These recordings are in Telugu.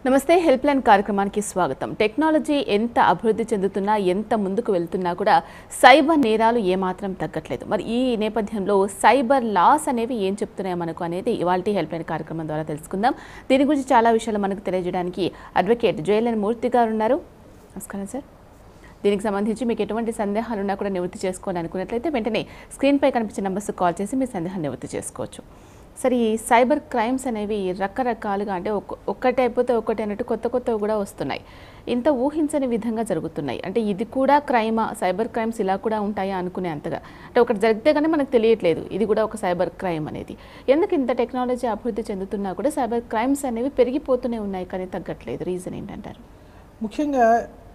నమస్తే హెల్ప్ లైన్ కార్యక్రమానికి స్వాగతం టెక్నాలజీ ఎంత అభివృద్ధి చెందుతున్నా ఎంత ముందుకు వెళ్తున్నా కూడా సైబర్ నేరాలు ఏమాత్రం తగ్గట్లేదు మరి ఈ నేపథ్యంలో సైబర్ లాస్ అనేవి ఏం చెప్తున్నాయి మనకు అనేది ఇవాళ హెల్ప్ లైన్ కార్యక్రమం ద్వారా తెలుసుకుందాం దీని గురించి చాలా విషయాలు మనకు తెలియజేయడానికి అడ్వకేట్ జయలన్ మూర్తి గారు ఉన్నారు నమస్కారం సార్ దీనికి సంబంధించి మీకు ఎటువంటి సందేహాలు ఉన్నా కూడా నివృత్తి చేసుకోవాలని అనుకున్నట్లయితే వెంటనే స్క్రీన్పై కనిపించే నెంబర్స్ కాల్ చేసి మీ సందేహాన్ని నివృత్తి చేసుకోవచ్చు సరే ఈ సైబర్ క్రైమ్స్ అనేవి రకరకాలుగా అంటే ఒక్క- ఒక్కటి అయిపోతే ఒక్కటి అన్నట్టు కొత్త కొత్తవి కూడా వస్తున్నాయి ఇంత ఊహించని విధంగా జరుగుతున్నాయి అంటే ఇది కూడా క్రైమా సైబర్ క్రైమ్స్ ఇలా కూడా ఉంటాయా అనుకునే అంతగా అంటే ఒకటి జరిగితే కానీ మనకు తెలియట్లేదు ఇది కూడా ఒక సైబర్ క్రైమ్ అనేది ఎందుకు ఇంత టెక్నాలజీ అభివృద్ధి చెందుతున్నా కూడా సైబర్ క్రైమ్స్ అనేవి పెరిగిపోతూనే ఉన్నాయి కానీ తగ్గట్లేదు రీజన్ ఏంటంటారు ముఖ్యంగా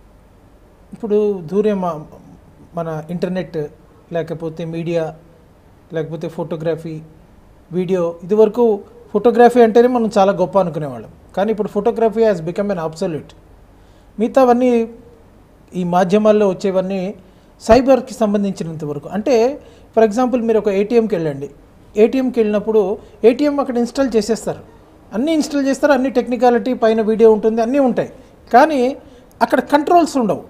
ఇప్పుడు దూరం మ- మన ఇంటర్నెట్ లేకపోతే మీడియా లేకపోతే ఫోటోగ్రఫీ వీడియో ఇదివరకు ఫోటోగ్రఫీ అంటేనే మనం చాలా గొప్ప అనుకునేవాళ్ళం కానీ ఇప్పుడు photography has become an absolute మిగతావన్నీ ఈ మాధ్యమాల్లో వచ్చేవన్నీ సైబర్కి సంబంధించినంత వరకు అంటే ఫర్ ఎగ్జాంపుల్ మీరు ఒక ఏటీఎంకి వెళ్ళండి ఏటీఎంకి వెళ్ళినప్పుడు ఏటీఎం అక్కడ ఇన్స్టాల్ చేసేస్తారు అన్నీ ఇన్స్టాల్ చేస్తారు అన్ని టెక్నికాలిటీ పైన వీడియో ఉంటుంది అన్నీ ఉంటాయి కానీ అక్కడ కంట్రోల్స్ ఉండవు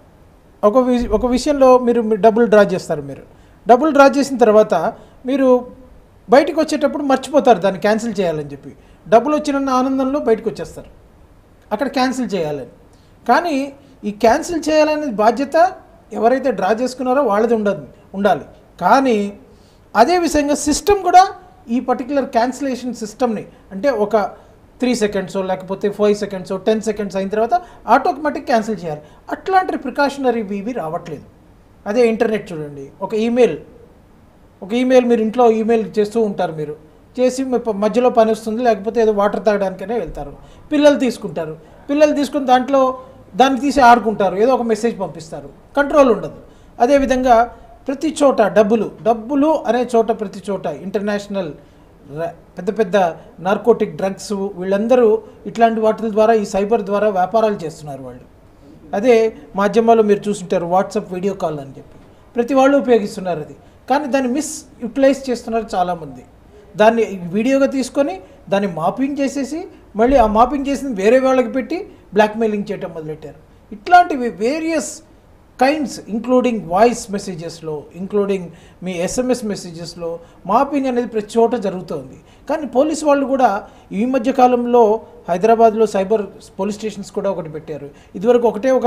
ఒక వి- ఒక విషయంలో మీరు మీరు డబ్బులు డ్రా చేస్తారు మీరు డబ్బులు డ్రా చేసిన తర్వాత మీరు బయటకు వచ్చేటప్పుడు మర్చిపోతారు దాన్ని క్యాన్సిల్ చేయాలని చెప్పి డబ్బులు వచ్చిన ఆనందంలో బయటకు వచ్చేస్తారు అక్కడ క్యాన్సిల్ చేయాలని కానీ ఈ క్యాన్సిల్ చేయాలనే బాధ్యత ఎవరైతే డ్రా చేసుకున్నారో వాళ్ళది ఉండదు ఉండాలి కానీ అదే విధంగా సిస్టమ్ కూడా ఈ పర్టికులర్ క్యాన్సిలేషన్ సిస్టమ్ని అంటే ఒక త్రీ సెకండ్స్ లేకపోతే ఫైవ్ సెకండ్స్ టెన్ సెకండ్స్ అయిన తర్వాత ఆటోమేటిక్ క్యాన్సిల్ చేయాలి అట్లాంటి ప్రికాషనరీ ఇవి రావట్లేదు అదే ఇంటర్నెట్ చూడండి ఒక ఈమెయిల్ ఒక ఈమెయిల్ మీరు ఇంట్లో ఈమెయిల్ చేస్తూ ఉంటారు మీరు చేసి మీ ప- మధ్యలో పని వస్తుంది లేకపోతే ఏదో వాటర్ తాగడానికనే వెళ్తారు పిల్లలు తీసుకుంటారు పిల్లలు తీసుకుని దాంట్లో దాన్ని తీసి ఆడుకుంటారు ఏదో ఒక మెసేజ్ పంపిస్తారు కంట్రోల్ ఉండదు అదేవిధంగా ప్రతి చోట డబ్బులు డబ్బులు అనే చోట ప్రతి చోట ఇంటర్నేషనల్ ర- పెద్ద పెద్ద నార్కోటిక్ డ్రగ్స్ వీళ్ళందరూ ఇట్లాంటి వాటి ద్వారా ఈ సైబర్ ద్వారా వ్యాపారాలు చేస్తున్నారు వాళ్ళు అదే మాధ్యమాల్లో మీరు చూసుంటారు వాట్సాప్ వీడియో కాల్ అని చెప్పి ప్రతి వాళ్ళు ఉపయోగిస్తున్నారు అది కానీ దాన్ని మిస్ యూటిలైజ్ చేస్తున్నారు చాలామంది దాన్ని వీడియోగా తీసుకొని దాన్ని మాపింగ్ చేసేసి మళ్ళీ ఆ మాపింగ్ చేసింది వేరే వాళ్ళకి పెట్టి బ్లాక్మెయిలింగ్ చేయటం మొదలెట్టారు ఇట్లాంటివి వేరియస్ కైండ్స్ ఇంక్లూడింగ్ వాయిస్ మెసేజెస్లో ఇంక్లూడింగ్ మీ ఎస్ఎంఎస్ మెసేజెస్లో మాపింగ్ అనేది ప్రతి చోట జరుగుతోంది కానీ పోలీస్ వాళ్ళు కూడా ఈ మధ్య కాలంలో హైదరాబాద్లో సైబర్ పోలీస్ స్టేషన్స్ కూడా ఒకటి పెట్టారు ఇదివరకు ఒకటే ఒక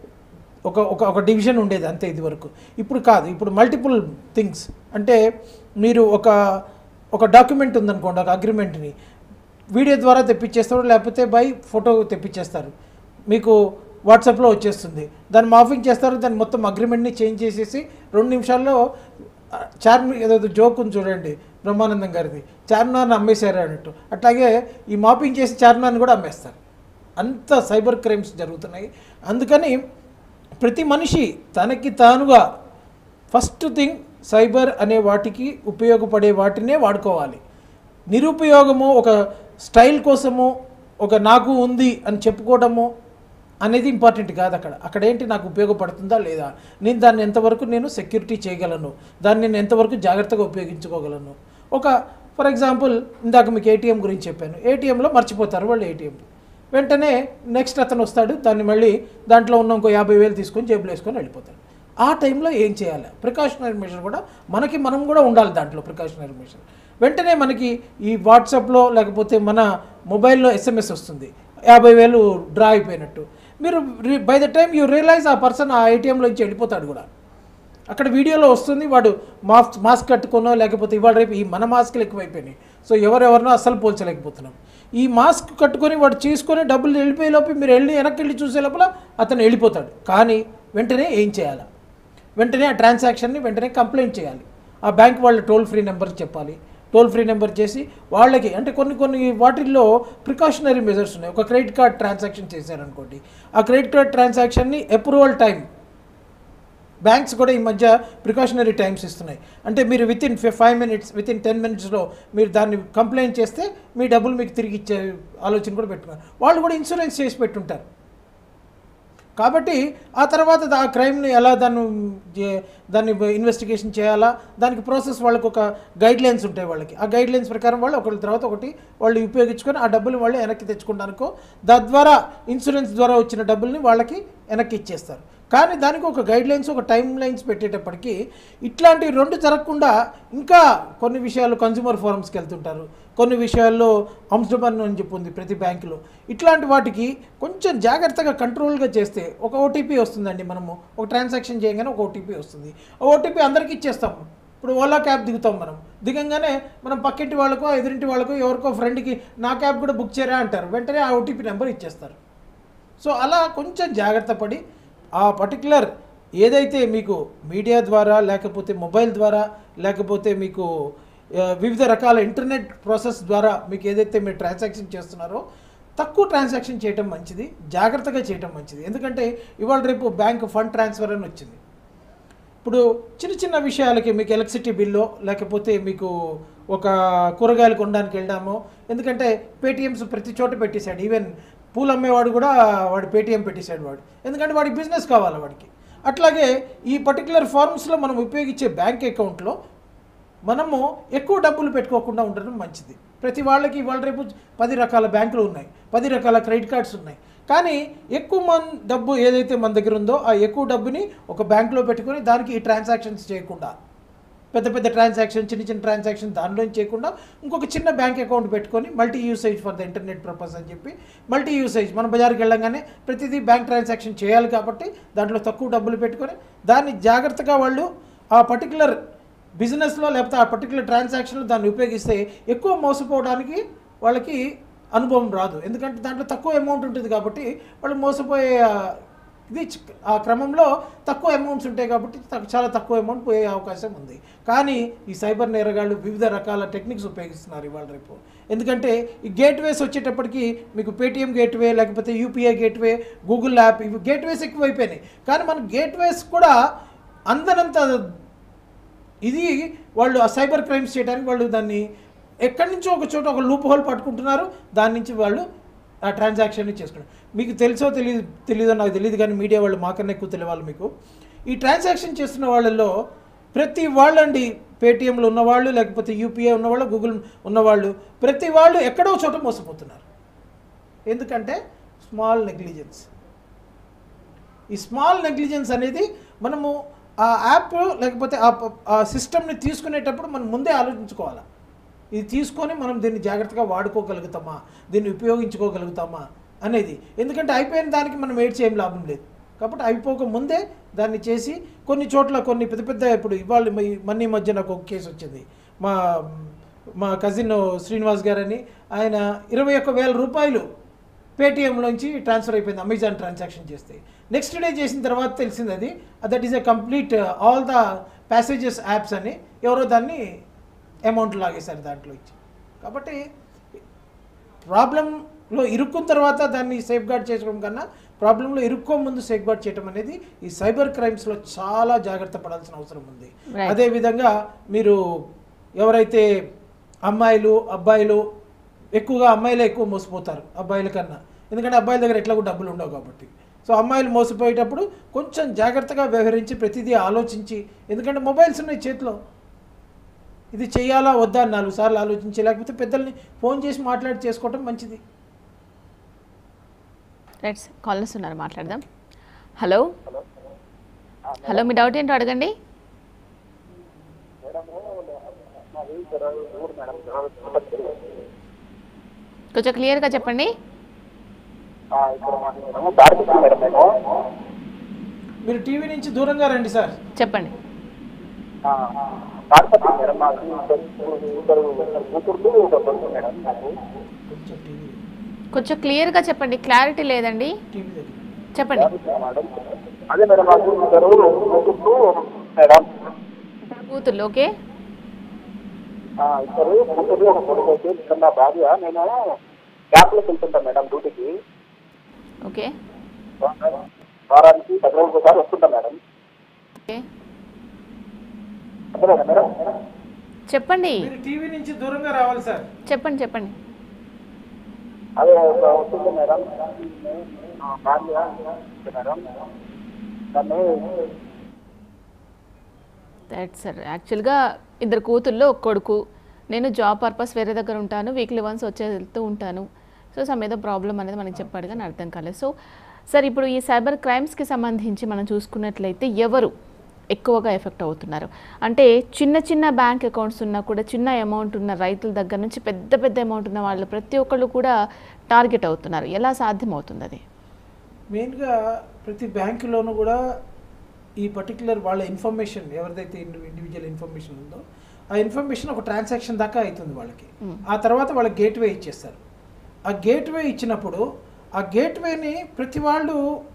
ఒక ఒక ఒక డివిజన్ ఉండేది అంతే ఇదివరకు ఇప్పుడు కాదు ఇప్పుడు మల్టిపుల్ థింగ్స్ అంటే మీరు ఒక ఒక డాక్యుమెంట్ ఉందనుకోండి ఒక అగ్రిమెంట్ని వీడియో ద్వారా తెప్పించేస్తారు లేకపోతే బై ఫోటో తెప్పించేస్తారు మీకు వాట్సాప్లో వచ్చేస్తుంది దాన్ని మాఫింగ్ చేస్తారు దాన్ని మొత్తం అగ్రిమెంట్ని చేంజ్ చేసేసి రెండు నిమిషాల్లో ఆ, చార్మి ఏదో జోక్ ఉంది చూడండి బ్రహ్మానందం గారిది చార్మినార్ని అమ్మేశారు అన్నట్టు అట్లాగే ఈ మాపింగ్ చేసి చార్మినార్ని కూడా అమ్మేస్తారు అంత సైబర్ క్రైమ్స్ జరుగుతున్నాయి అందుకని ప్రతి మనిషి తనకి తానుగా ఫస్ట్ థింగ్ సైబర్ అనే వాటికి ఉపయోగపడే వాటినే వాడుకోవాలి నిరుపయోగము ఒక స్టైల్ కోసము ఒక నాకు ఉంది అని చెప్పుకోవడము అనేది ఇంపార్టెంట్ కాదు అక్కడ అక్కడ ఏంటి నాకు ఉపయోగపడుతుందా లేదా నేను దాన్ని ఎంతవరకు నేను సెక్యూరిటీ చేయగలను దాన్ని నేను ఎంతవరకు జాగ్రత్తగా ఉపయోగించుకోగలను ఒక ఫర్ ఎగ్జాంపుల్ ఇందాక మీకు ఏటీఎం గురించి చెప్పాను ఏటీఎంలో మర్చిపోతారు వాళ్ళు ఏటీఎం వెంటనే నెక్స్ట్ అతను వస్తాడు దాన్ని మళ్ళీ దాంట్లో ఉన్న ఇంకో యాభై వేలు తీసుకొని జేబులో వేసుకొని వెళ్ళిపోతాడు ఆ టైంలో ఏం చేయాలి ప్రికాషనరీ మెషర్ కూడా మనకి మనం కూడా ఉండాలి దాంట్లో ప్రికాషనరీ మెషర్ వెంటనే మనకి ఈ వాట్సాప్లో లేకపోతే మన మొబైల్లో ఎస్ఎంఎస్ వస్తుంది యాభై వేలు డ్రా అయిపోయినట్టు మీరు by the time you realise ఆ పర్సన్ ఆ ఏటీఎంలో నుంచి వెళ్ళిపోతాడు కూడా అక్కడ వీడియోలో వస్తుంది వాడు మాస్క్ మాస్క్ కట్టుకునో లేకపోతే ఇవాళ రేపు ఈ మన మాస్క్లు ఎక్కువైపోయినాయి సో ఎవరెవరినో అస్సలు పోల్చలేకపోతున్నాం ఈ మాస్క్ కట్టుకొని వాడు చేసుకొని డబ్బులు వెళ్ళిపోయే లోపు మీరు వెళ్ళి వెనక్కి వెళ్ళి చూసే లోపల అతను వెళ్ళిపోతాడు కానీ వెంటనే ఏం చేయాలి వెంటనే ఆ ట్రాన్సాక్షన్ని వెంటనే కంప్లైంట్ చేయాలి ఆ బ్యాంక్ వాళ్ళ టోల్ ఫ్రీ నెంబర్ చెప్పాలి టోల్ ఫ్రీ నెంబర్ చేసి వాళ్ళకి అంటే కొన్ని కొన్ని వాటిల్లో ప్రికాషనరీ మెజర్స్ ఉన్నాయి ఒక క్రెడిట్ కార్డ్ ట్రాన్సాక్షన్ చేశారనుకోండి ఆ క్రెడిట్ కార్డ్ ట్రాన్సాక్షన్ని అప్రూవల్ టైం బ్యాంక్స్ కూడా ఈ మధ్య ప్రికాషనరీ టైమ్స్ ఇస్తున్నాయి అంటే మీరు within five minutes within ten మినిట్స్లో మీరు దాన్ని కంప్లైంట్ చేస్తే మీ డబ్బులు మీకు తిరిగి ఇచ్చే ఆలోచన కూడా పెట్టుకున్నారు వాళ్ళు కూడా ఇన్సూరెన్స్ చేసి పెట్టుంటారు కాబట్టి ఆ తర్వాత దా- ఆ క్రైమ్ని ఎలా దాన్ని జే- దాన్ని ఇన్వెస్టిగేషన్ చేయాలా దానికి ప్రాసెస్ వాళ్ళకి ఒక గైడ్ లైన్స్ ఉంటాయి వాళ్ళకి ఆ గైడ్ లైన్స్ ప్రకారం వాళ్ళు ఒకరి తర్వాత ఒకటి వాళ్ళు ఉపయోగించుకొని ఆ డబ్బులు వాళ్ళు వెనక్కి తెచ్చుకుంటానికో తద్వారా ఇన్సూరెన్స్ ద్వారా వచ్చిన డబ్బుల్ని వాళ్ళకి వెనక్కి ఇచ్చేస్తారు కానీ దానికి ఒక గైడ్ లైన్స్ ఒక టైం లైన్స్ పెట్టేటప్పటికి ఇట్లాంటి రెండు జరగకుండా ఇంకా కొన్ని విషయాలు కన్జ్యూమర్ ఫోరమ్స్కి వెళ్తుంటారు కొన్ని విషయాల్లో అంశబన్ అని చెప్పి ఉంది ప్రతి బ్యాంకులో ఇట్లాంటి వాటికి కొంచెం జాగ్రత్తగా కంట్రోల్గా చేస్తే ఒక ఓటీపీ వస్తుందండి మనము ఒక ట్రాన్సాక్షన్ చేయగానే ఒక ఓటీపీ వస్తుంది ఆ ఓటీపీ అందరికీ ఇచ్చేస్తాం ఇప్పుడు ఓలా క్యాబ్ దిగుతాం మనం దిగంగానే మనం పక్కింటి వాళ్ళకో ఎదురింటి వాళ్ళకో ఎవరికో ఫ్రెండ్కి నా క్యాబ్ కూడా బుక్ చేయరా అంటారు వెంటనే ఆ ఓటీపీ నెంబర్ ఇచ్చేస్తారు సో అలా కొంచెం జాగ్రత్త పడి ఆ పర్టికులర్ ఏదైతే మీకు మీడియా ద్వారా లేకపోతే మొబైల్ ద్వారా లేకపోతే మీకు ఆ, వివిధ రకాల ఇంటర్నెట్ ప్రాసెస్ ద్వారా మీకు ఏదైతే మీరు ట్రాన్సాక్షన్ చేస్తున్నారో తక్కువ ట్రాన్సాక్షన్ చేయటం మంచిది జాగ్రత్తగా చేయటం మంచిది ఎందుకంటే ఇవాళ రేపు బ్యాంక్ ఫండ్ ట్రాన్స్ఫర్ అని వచ్చింది ఇప్పుడు చిన్న చిన్న విషయాలకి మీకు ఎలక్ట్రిసిటీ బిల్లు లేకపోతే మీకు ఒక కూరగాయలు కొనడానికి వెళ్ళాము ఎందుకంటే పేటిఎమ్స్ ప్రతి చోట పెట్టేశాడు ఈవెన్ పూలు అమ్మేవాడు కూడా వాడు పేటిఎం పెట్టేశాడు వాడు ఎందుకంటే వాడి బిజినెస్ కావాలి వాడికి అట్లాగే ఈ పర్టికులర్ ఫార్మ్స్లో మనం ఉపయోగించే బ్యాంక్ అకౌంట్లో మనము ఎక్కువ డబ్బులు పెట్టుకోకుండా ఉండడం మంచిది ప్రతి వాళ్ళకి ఇవాళ రేపు పది రకాల బ్యాంకులు ఉన్నాయి పది రకాల క్రెడిట్ కార్డ్స్ ఉన్నాయి కానీ ఎక్కువ మన డబ్బు ఏదైతే మన దగ్గర ఉందో ఆ ఎక్కువ డబ్బుని ఒక బ్యాంకులో పెట్టుకొని దానికి ఈ ట్రాన్సాక్షన్స్ చేయకుండా పెద్ద పెద్ద ట్రాన్సాక్షన్ చిన్న చిన్న ట్రాన్సాక్షన్ దానిలో చేయకుండా ఇంకొక చిన్న బ్యాంక్ అకౌంట్ పెట్టుకొని multi usage for the internet purpose అని చెప్పి మల్టీ యూసేజ్ మన బజార్కి వెళ్ళంగానే ప్రతిదీ బ్యాంక్ ట్రాన్సాక్షన్ చేయాలి కాబట్టి దాంట్లో తక్కువ డబ్బులు పెట్టుకొని దాన్ని జాగ్రత్తగా వాళ్ళు ఆ పర్టికులర్ బిజినెస్లో లేకపోతే ఆ పర్టికులర్ ట్రాన్సాక్షన్లో దాన్ని ఉపయోగిస్తే ఎక్కువ మోసపోవడానికి వాళ్ళకి అనుభవం రాదు ఎందుకంటే దాంట్లో తక్కువ అమౌంట్ ఉంటుంది కాబట్టి వాళ్ళు మోసపోయే ఆ, ఇది చ- ఆ క్రమంలో తక్కువ అమౌంట్స్ ఉంటాయి కాబట్టి తక్- చాలా తక్కువ అమౌంట్ పోయే అవకాశం ఉంది కానీ ఈ సైబర్ నేరగాళ్ళు వివిధ రకాల టెక్నిక్స్ ఉపయోగిస్తున్నారు ఇవాళ రేపు ఎందుకంటే ఈ గేట్వేస్ వచ్చేటప్పటికి మీకు పేటిఎం గేట్వే లేకపోతే యూపీఐ గేట్వే గూగుల్ యాప్ ఇవి గేట్వేస్ ఎక్కువైపోయినాయి కానీ మన గేట్వేస్ కూడా అందనంత ఇది వాళ్ళు ఆ సైబర్ క్రైమ్స్ చేయడానికి వాళ్ళు దాన్ని ఎక్కడి నుంచో ఒక చోట ఒక లూప్ హోల్ పట్టుకుంటున్నారు దాని నుంచి వాళ్ళు ఆ ట్రాన్సాక్షన్ చేసుకున్నారు మీకు తెలుసో తెలియదు తెలియదో నాకు తెలియదు కానీ మీడియా వాళ్ళు మాకన్నా ఎక్కువ తెలియాలి మీకు ఈ ట్రాన్సాక్షన్ చేస్తున్న వాళ్ళల్లో ప్రతి వాళ్ళండి పేటిఎంలో ఉన్నవాళ్ళు లేకపోతే యూపీఐ ఉన్నవాళ్ళు గూగుల్ ఉన్నవాళ్ళు ప్రతి వాళ్ళు ఎక్కడో చోట మోసపోతున్నారు ఎందుకంటే స్మాల్ నెగ్లిజెన్స్ ఈ స్మాల్ నెగ్లిజెన్స్ అనేది మనము ఆ యాప్ లేకపోతే ఆ ప- ఆ సిస్టమ్ని తీసుకునేటప్పుడు మనం ముందే ఆలోచించుకోవాలి ఇది తీసుకొని మనం దీన్ని జాగ్రత్తగా వాడుకోగలుగుతామా దీన్ని ఉపయోగించుకోగలుగుతామా అనేది ఎందుకంటే అయిపోయిన దానికి మనం ఏడ్చి ఏం లాభం లేదు కాబట్టి అయిపోక ముందే దాన్ని చేసి కొన్ని చోట్ల కొన్ని పెద్ద పెద్ద ఇప్పుడు ఇవాళ ఈ- మొన్న ఈ మధ్య నాకు ఒక కేసు వచ్చింది మా మా కజిన్ శ్రీనివాస్ గారని ఆయన ఇరవై ఒక్క వేల రూపాయలు పేటిఎంలోంచి ట్రాన్స్ఫర్ అయిపోయింది అమెజాన్ ట్రాన్సాక్షన్ చేస్తే నెక్స్ట్ డే చేసిన తర్వాత తెలిసింది అది that is a complete all the passages apps అని ఎవరో దాన్ని అమౌంట్ లాగేశారు దాంట్లో ఇచ్చి కాబట్టి ప్రాబ్లంలో ఇరుక్కున్న తర్వాత దాన్ని సేఫ్ గార్డ్ చేసుకోవడం కన్నా ప్రాబ్లంలో ఇరుక్కో ముందు సేఫ్ గార్డ్ చేయడం అనేది ఈ సైబర్ క్రైమ్స్లో చాలా జాగ్రత్త పడాల్సిన అవసరం ఉంది Right. అదేవిధంగా మీరు ఎవరైతే అమ్మాయిలు అబ్బాయిలు ఎక్కువగా అమ్మాయిలే ఎక్కువ మోసపోతారు అబ్బాయిల కన్నా ఎందుకంటే అబ్బాయిల దగ్గర ఎట్లా కూడా డబ్బులు ఉండవు కాబట్టి సో అమ్మాయిలు మోసపోయేటప్పుడు కొంచెం జాగ్రత్తగా వ్యవహరించి ప్రతిదీ ఆలోచించి ఎందుకంటే మొబైల్స్ ఉన్నాయి చేతిలో ఇది చేయాలా వద్దా అని నాలుగు సార్లు ఆలోచించి లేకపోతే పెద్దల్ని ఫోన్ చేసి మాట్లాడి చేసుకోవటం మంచిది రైట్ కాలర్స్ ఉన్నారు మాట్లాడదాం హలో హలో మీ డౌట్ ఏంటో అడగండి కొంచెం క్లియర్గా చెప్పండి మేడం మేము మీరు టీవీ నుంచి దూరంగా రండి సార్ చెప్పండి తాడిపత్రి మేడం మాకు ఇద్దరు ఇద్దరు కూతుర్లు ఒక కొడుకు మేడం నాకు కొంచెం టీవీ కొంచెం క్లియర్గా చెప్పండి క్లారిటీ లేదండి టీవీ దగ్గర చెప్పండి మేడం అదే మేడం మాకు ఇద్దరు కూతుర్లు మేడం కూతుర్లు ఓకే ఆ, ఇద్దరు కూతుర్లు ఒక కొడుకు అయితే ఇక్కడ నా భార్య నేను క్యాంప్లోకి వెళ్తుంటాను మేడం డ్యూటీకి ఓకే వారానికి పది రోజులు ఒకసారి వస్తుంటాం మేడం ఓకే అర్థమైందా మేడం చెప్పండి మీరు టీవీ నుంచి దూరంగా రావాలి సార్ చెప్పండి చెప్పండి అదే ఒక వస్తుంది మేడం ఆ, భార్య మేడం దాన్ని దట్ సార్ యాక్చువల్గా ఇద్దరు కూతుర్లో ఒక కొడుకు నేను జాబ్ పర్పస్ వేరే దగ్గర ఉంటాను వీక్లీ వన్స్ వచ్చే వెళ్తూ ఉంటాను సో సమ్ ఏదో ప్రాబ్లం అనేది మనకి చెప్పాడు కానీ అర్థం కాలేదు సో సార్ ఇప్పుడు ఈ సైబర్ క్రైమ్స్కి సంబంధించి మనం చూసుకున్నట్లయితే ఎవరు ఎక్కువగా ఎఫెక్ట్ అవుతున్నారు అంటే చిన్న చిన్న బ్యాంక్ అకౌంట్స్ ఉన్నా కూడా చిన్న అమౌంట్ ఉన్న రైతుల దగ్గర నుంచి పెద్ద పెద్ద అమౌంట్ ఉన్న వాళ్ళు ప్రతి ఒక్కళ్ళు కూడా టార్గెట్ అవుతున్నారు ఎలా సాధ్యం అవుతుంది అది మెయిన్గా ప్రతి బ్యాంకులోనూ కూడా ఈ పర్టికులర్ వాళ్ళ ఇన్ఫర్మేషన్ ఎవరిదైతే ఇండివిజువల్ ఇన్ఫర్మేషన్ ఉందో ఆ ఇన్ఫర్మేషన్ ఒక ట్రాన్సాక్షన్ దాకా అవుతుంది వాళ్ళకి ఆ తర్వాత వాళ్ళకి గేట్వే ఇచ్చేస్తారు ఆ గేట్వే ఇచ్చినప్పుడు ఆ గేట్వేని ప్రతి వాళ్ళు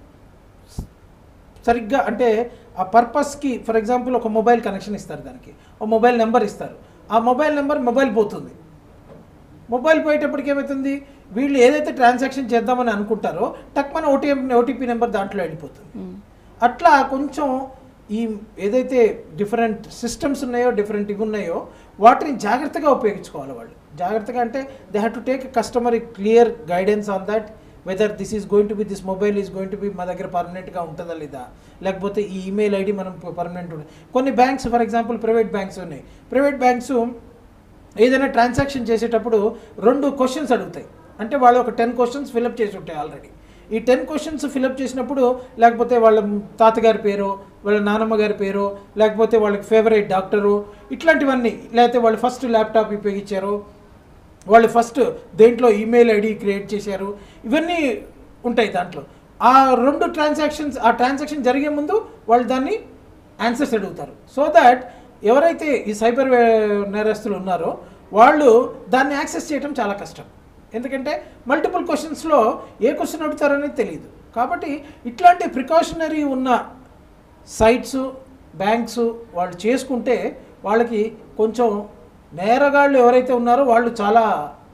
సరిగ్గా అంటే ఆ పర్పస్కి ఫర్ ఎగ్జాంపుల్ ఒక మొబైల్ కనెక్షన్ ఇస్తారు దానికి ఒక మొబైల్ నెంబర్ ఇస్తారు ఆ మొబైల్ నెంబర్ మొబైల్ పోతుంది మొబైల్ పోయేటప్పటికి ఏమవుతుంది వీళ్ళు ఏదైతే ట్రాన్సాక్షన్ చేద్దామని అనుకుంటారో టక్ మన ఓటీఎం ఓటీపీ నెంబర్ దాంట్లో వెళ్ళిపోతుంది అట్లా కొంచెం ఈ ఏదైతే డిఫరెంట్ సిస్టమ్స్ ఉన్నాయో డిఫరెంట్ ఇవి ఉన్నాయో వాటిని జాగ్రత్తగా ఉపయోగించుకోవాలి వాళ్ళు జాగ్రత్తగా అంటే they have to take customer clear guidance on that whether this is going to be this mobile is going to be మా దగ్గర పర్మనెంట్గా ఉంటుందా లేదా లేకపోతే ఈ ఈమెయిల్ ఐడి మనం పర్మనెంట్ ఉంటుంది కొన్ని banks for example private banks ఉన్నాయి ప్రైవేట్ బ్యాంక్స్ ఏదైనా ట్రాన్సాక్షన్ చేసేటప్పుడు రెండు క్వశ్చన్స్ అడుగుతాయి అంటే వాళ్ళు ఒక టెన్ క్వశ్చన్స్ ఫిలప్ చేసి ఉంటాయి ఆల్రెడీ ఈ టెన్ క్వశ్చన్స్ ఫిలప్ చేసినప్పుడు లేకపోతే వాళ్ళ తాతగారి పేరు వాళ్ళ నానమ్మ గారి పేరు లేకపోతే వాళ్ళకి ఫేవరెట్ డాక్టరు ఇట్లాంటివన్నీ లేకపోతే వాళ్ళు ఫస్ట్ ల్యాప్టాప్ ఉపయోగించారు వాళ్ళు ఫస్ట్ దేంట్లో ఈమెయిల్ ఐడి క్రియేట్ చేశారు ఇవన్నీ ఉంటాయి దాంట్లో ఆ రెండు ట్రాన్సాక్షన్స్ ఆ ట్రాన్సాక్షన్ జరిగే ముందు వాళ్ళు దాన్ని ఆన్సర్స్ అడుగుతారు సో దట్ ఎవరైతే ఈ సైబర్ వే- నేరస్తులు ఉన్నారో వాళ్ళు దాన్ని యాక్సెస్ చేయడం చాలా కష్టం ఎందుకంటే మల్టిపుల్ క్వశ్చన్స్లో ఏ క్వశ్చన్ అడుగుతారనేది తెలియదు కాబట్టి ఇట్లాంటి ప్రికాషనరీ ఉన్న సైట్స్ బ్యాంక్స్ వాళ్ళు చేసుకుంటే వాళ్ళకి కొంచెం నేరగాళ్ళు ఎవరైతే ఉన్నారో వాళ్ళు చాలా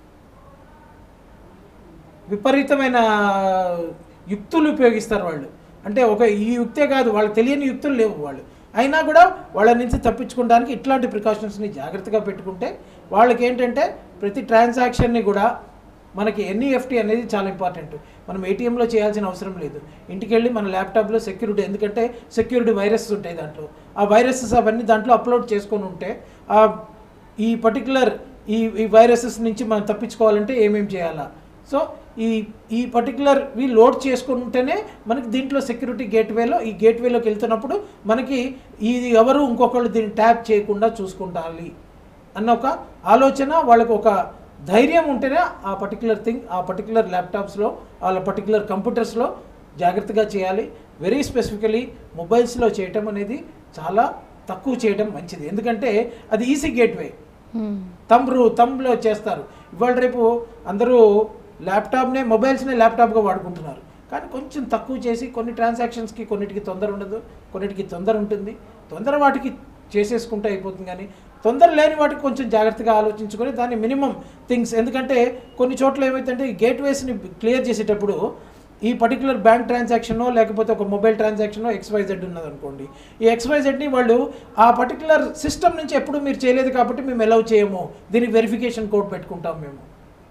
విపరీతమైన యుక్తులు ఉపయోగిస్తారు వాళ్ళు అంటే ఒక ఈ యుక్తే కాదు వాళ్ళకి తెలియని యుక్తులు లేవు వాళ్ళు అయినా కూడా వాళ్ళ నుంచి తప్పించుకోవడానికి ఇట్లాంటి ప్రికాషన్స్ని జాగ్రత్తగా పెట్టుకుంటే వాళ్ళకి ఏంటంటే ప్రతి ట్రాన్సాక్షన్ని కూడా మనకి ఎన్ఈఎఫ్టీ అనేది చాలా ఇంపార్టెంట్ మనం ఏటీఎంలో చేయాల్సిన అవసరం లేదు ఇంటికి వెళ్ళి మన ల్యాప్టాప్లో సెక్యూరిటీ ఎందుకంటే సెక్యూరిటీ వైరసెస్ ఉంటాయి దాంట్లో ఆ వైరసెస్ అవన్నీ దాంట్లో అప్లోడ్ చేసుకొని ఉంటే ఆ ఈ పర్టికులర్ ఈ ఈ వైరసెస్ నుంచి మనం తప్పించుకోవాలంటే ఏమేమి చేయాలా సో ఈ ఈ పర్టికులర్ వి లోడ్ చేసుకుంటేనే మనకి దీంట్లో సెక్యూరిటీ గేట్వేలో ఈ గేట్వేలోకి వెళ్తున్నప్పుడు మనకి ఇది ఎవరు ఇంకొకళ్ళు దీన్ని ట్యాప్ చేయకుండా చూసుకుంటాలి అన్న ఒక ఆలోచన వాళ్ళకు ఒక ధైర్యం ఉంటేనే ఆ పర్టికులర్ థింగ్ ఆ పర్టికులర్ ల్యాప్టాప్స్లో వాళ్ళ పర్టికులర్ కంప్యూటర్స్లో జాగ్రత్తగా చేయాలి వెరీ స్పెసిఫికలీ మొబైల్స్లో చేయటం అనేది చాలా తక్కువ చేయడం మంచిది ఎందుకంటే అది ఈజీ గేట్వే తంబ్రు తంబ్లో చేస్తారు ఇవాళ రేపు అందరూ ల్యాప్టాప్నే మొబైల్స్నే ల్యాప్టాప్గా వాడుకుంటున్నారు కానీ కొంచెం తక్కువ చేసి కొన్ని ట్రాన్సాక్షన్స్కి కొన్నిటికి తొందర ఉండదు కొన్నిటికి తొందర ఉంటుంది తొందర వాటికి చేసేసుకుంటే అయిపోతుంది కానీ తొందర లేని వాటికి కొంచెం జాగ్రత్తగా ఆలోచించుకొని దాన్ని మినిమం థింగ్స్ ఎందుకంటే కొన్ని చోట్ల ఏమైతుందంటే ఈ గేట్వేస్ని క్లియర్ చేసేటప్పుడు ఈ పర్టికులర్ బ్యాంక్ ట్రాన్సాక్షనో లేకపోతే ఒక మొబైల్ ట్రాన్సాక్షనో ఎక్స్వైజెడ్ ఉన్నది అనుకోండి ఈ ఎక్స్వైజెడ్ని వాళ్ళు ఆ పర్టికులర్ సిస్టమ్ నుంచి ఎప్పుడు మీరు చేయలేదు కాబట్టి మేము అలౌ చేయము దీనికి వెరిఫికేషన్ కోడ్ పెట్టుకుంటాం మేము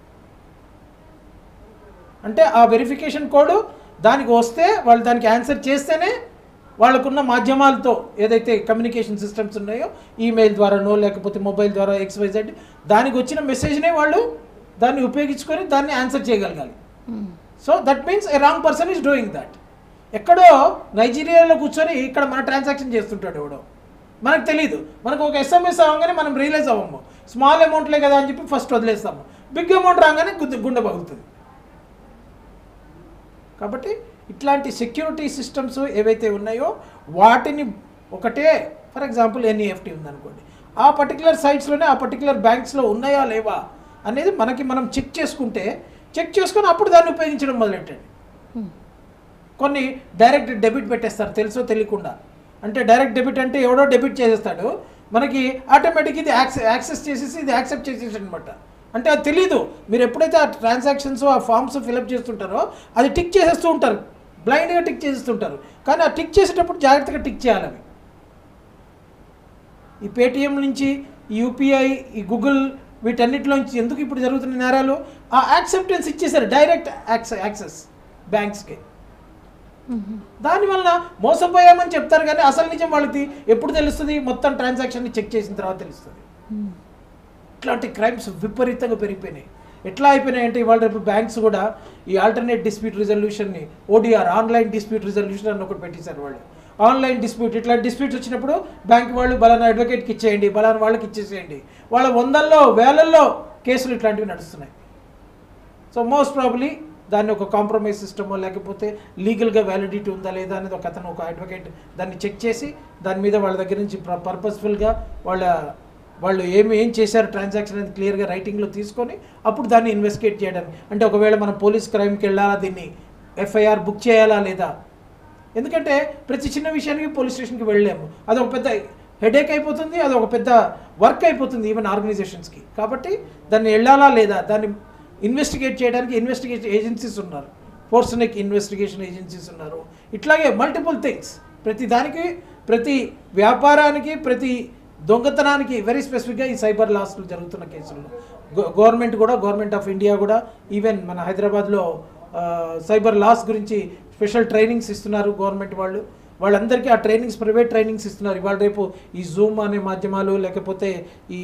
అంటే ఆ వెరిఫికేషన్ కోడ్ దానికి వస్తే వాళ్ళు దానికి ఆన్సర్ చేస్తేనే వాళ్ళకున్న మాధ్యమాలతో ఏదైతే కమ్యూనికేషన్ సిస్టమ్స్ ఉన్నాయో ఈమెయిల్ ద్వారానో లేకపోతే మొబైల్ ద్వారా ఎక్స్వైజెడ్ దానికి వచ్చిన మెసేజ్నే వాళ్ళు దాన్ని ఉపయోగించుకొని దాన్ని ఆన్సర్ చేయగలగాలి so that means a wrong person is doing that ఎక్కడో నైజీరియాలో కూర్చొని ఇక్కడ మన ట్రాన్సాక్షన్ చేస్తుంటాడు ఎవడో మనకు తెలియదు మనకు ఒక ఎస్ఎంఎస్ అవ్వగానే మనం రియలైజ్ అవ్వము స్మాల్ అమౌంట్లే కదా అని చెప్పి ఫస్ట్ వదిలేస్తాము బిగ్ అమౌంట్ రాగానే గుద్దు గుండె పగులుతుంది కాబట్టి ఇట్లాంటి సెక్యూరిటీ సిస్టమ్స్ ఏవైతే ఉన్నాయో వాటిని ఒకటే ఫర్ ఎగ్జాంపుల్ ఎన్ఈఎఫ్టీ ఉందనుకోండి ఆ పర్టికులర్ సైట్స్లోనే ఆ పర్టికులర్ బ్యాంక్స్లో ఉన్నాయా లేవా అనేది మనకి మనం చెక్ చేసుకుంటే చెక్ చేసుకొని అప్పుడు దాన్ని ఉపయోగించడం మొదలెట్టండి కొన్ని డైరెక్ట్ డెబిట్ పెట్టేస్తారు తెలుసో తెలియకుండా అంటే డైరెక్ట్ డెబిట్ అంటే ఎవడో డెబిట్ చేసేస్తాడు మనకి ఆటోమేటిక్ ఇది యాక్సె యాక్సెస్ చేసేసి ఇది యాక్సెప్ట్ చేసేసి అనమాట అంటే అది తెలీదు మీరు ఎప్పుడైతే ఆ ట్రాన్సాక్షన్స్ ఆ ఫామ్స్ ఫిలప్ చేస్తుంటారో అది టిక్ చేసేస్తూ ఉంటారు బ్లైండ్గా టిక్ చేసేస్తుంటారు కానీ ఆ టిక్ చేసేటప్పుడు జాగ్రత్తగా టిక్ చేయాలి అవి ఈ పేటిఎం నుంచి ఈ యూపీఐ ఈ గూగుల్ వీటన్నిటిలోంచి ఎందుకు ఇప్పుడు జరుగుతున్న నేరాలు ఆ యాక్సెప్టెన్స్ ఇచ్చేసారు డైరెక్ట్ యాక్సెస్ బ్యాంక్స్కి దానివల్ల మోసపోయామని చెప్తారు కానీ అసలు నిజం వాళ్ళకి ఎప్పుడు తెలుస్తుంది మొత్తం ట్రాన్సాక్షన్ని చెక్ చేసిన తర్వాత తెలుస్తుంది ఇట్లాంటి క్రైమ్స్ విపరీతంగా పెరిగిపోయినాయి ఎట్లా అయిపోయినాయంటే ఇవాళ రేపు బ్యాంక్స్ కూడా ఈ ఆల్టర్నేట్ డిస్ప్యూట్ రిజల్యూషన్ని ఓడిఆర్ ఆన్లైన్ డిస్ప్యూట్ రిజల్యూషన్ అని ఒకటి పెట్టేశారు వాళ్ళు ఆన్లైన్ డిస్ప్యూట్ ఇట్లా డిస్ప్యూట్స్ వచ్చినప్పుడు బ్యాంక్ వాళ్ళు బలానా అడ్వకేట్కి ఇచ్చేయండి బలానా వాళ్ళకి ఇచ్చేసేయండి వాళ్ళ వందల్లో వేలల్లో కేసులు ఇట్లాంటివి నడుస్తున్నాయి సో మోస్ట్ ప్రాబ్లీ దాన్ని ఒక కాంప్రమైజ్ సిస్టమ్ లేకపోతే లీగల్గా వ్యాలిడిటీ ఉందా లేదా అనేది ఒక అతను ఒక అడ్వకేట్ దాన్ని చెక్ చేసి దాని మీద వాళ్ళ దగ్గర నుంచి పర్పస్ఫుల్గా వాళ్ళ వాళ్ళు ఏమి ఏం చేశారు ట్రాన్సాక్షన్ అనేది క్లియర్గా రైటింగ్లో తీసుకొని అప్పుడు దాన్ని ఇన్వెస్టిగేట్ చేయడానికి అంటే ఒకవేళ మనం పోలీస్ క్రైమ్కి వెళ్ళాలా దీన్ని ఎఫ్ఐఆర్ బుక్ చేయాలా లేదా ఎందుకంటే ప్రతి చిన్న విషయానికి పోలీస్ స్టేషన్కి వెళ్ళలేము అది ఒక పెద్ద హెడేక్ అయిపోతుంది అది ఒక పెద్ద వర్క్ అయిపోతుంది ఈవెన్ ఆర్గనైజేషన్స్కి కాబట్టి దాన్ని వెళ్ళాలా లేదా దాన్ని ఇన్వెస్టిగేట్ చేయడానికి ఇన్వెస్టిగేషన్ ఏజెన్సీస్ ఉన్నారు ఫోర్స్నిక్ ఇన్వెస్టిగేషన్ ఏజెన్సీస్ ఉన్నారు ఇట్లాగే మల్టిపుల్ థింగ్స్ ప్రతి దానికి ప్రతి వ్యాపారానికి ప్రతి దొంగతనానికి వెరీ స్పెసిఫిక్గా ఈ సైబర్ లాస్లు జరుగుతున్న కేసుల్లో గవర్నమెంట్ కూడా గవర్నమెంట్ ఆఫ్ ఇండియా కూడా ఈవెన్ మన హైదరాబాద్లో ఆ, సైబర్ లాస్ గురించి స్పెషల్ ట్రైనింగ్స్ ఇస్తున్నారు గవర్నమెంట్ వాళ్ళు వాళ్ళందరికీ ఆ ట్రైనింగ్స్ ప్రైవేట్ ట్రైనింగ్స్ ఇస్తున్నారు ఇవాళ రేపు ఈ జూమ్ అనే మాధ్యమాలు లేకపోతే ఈ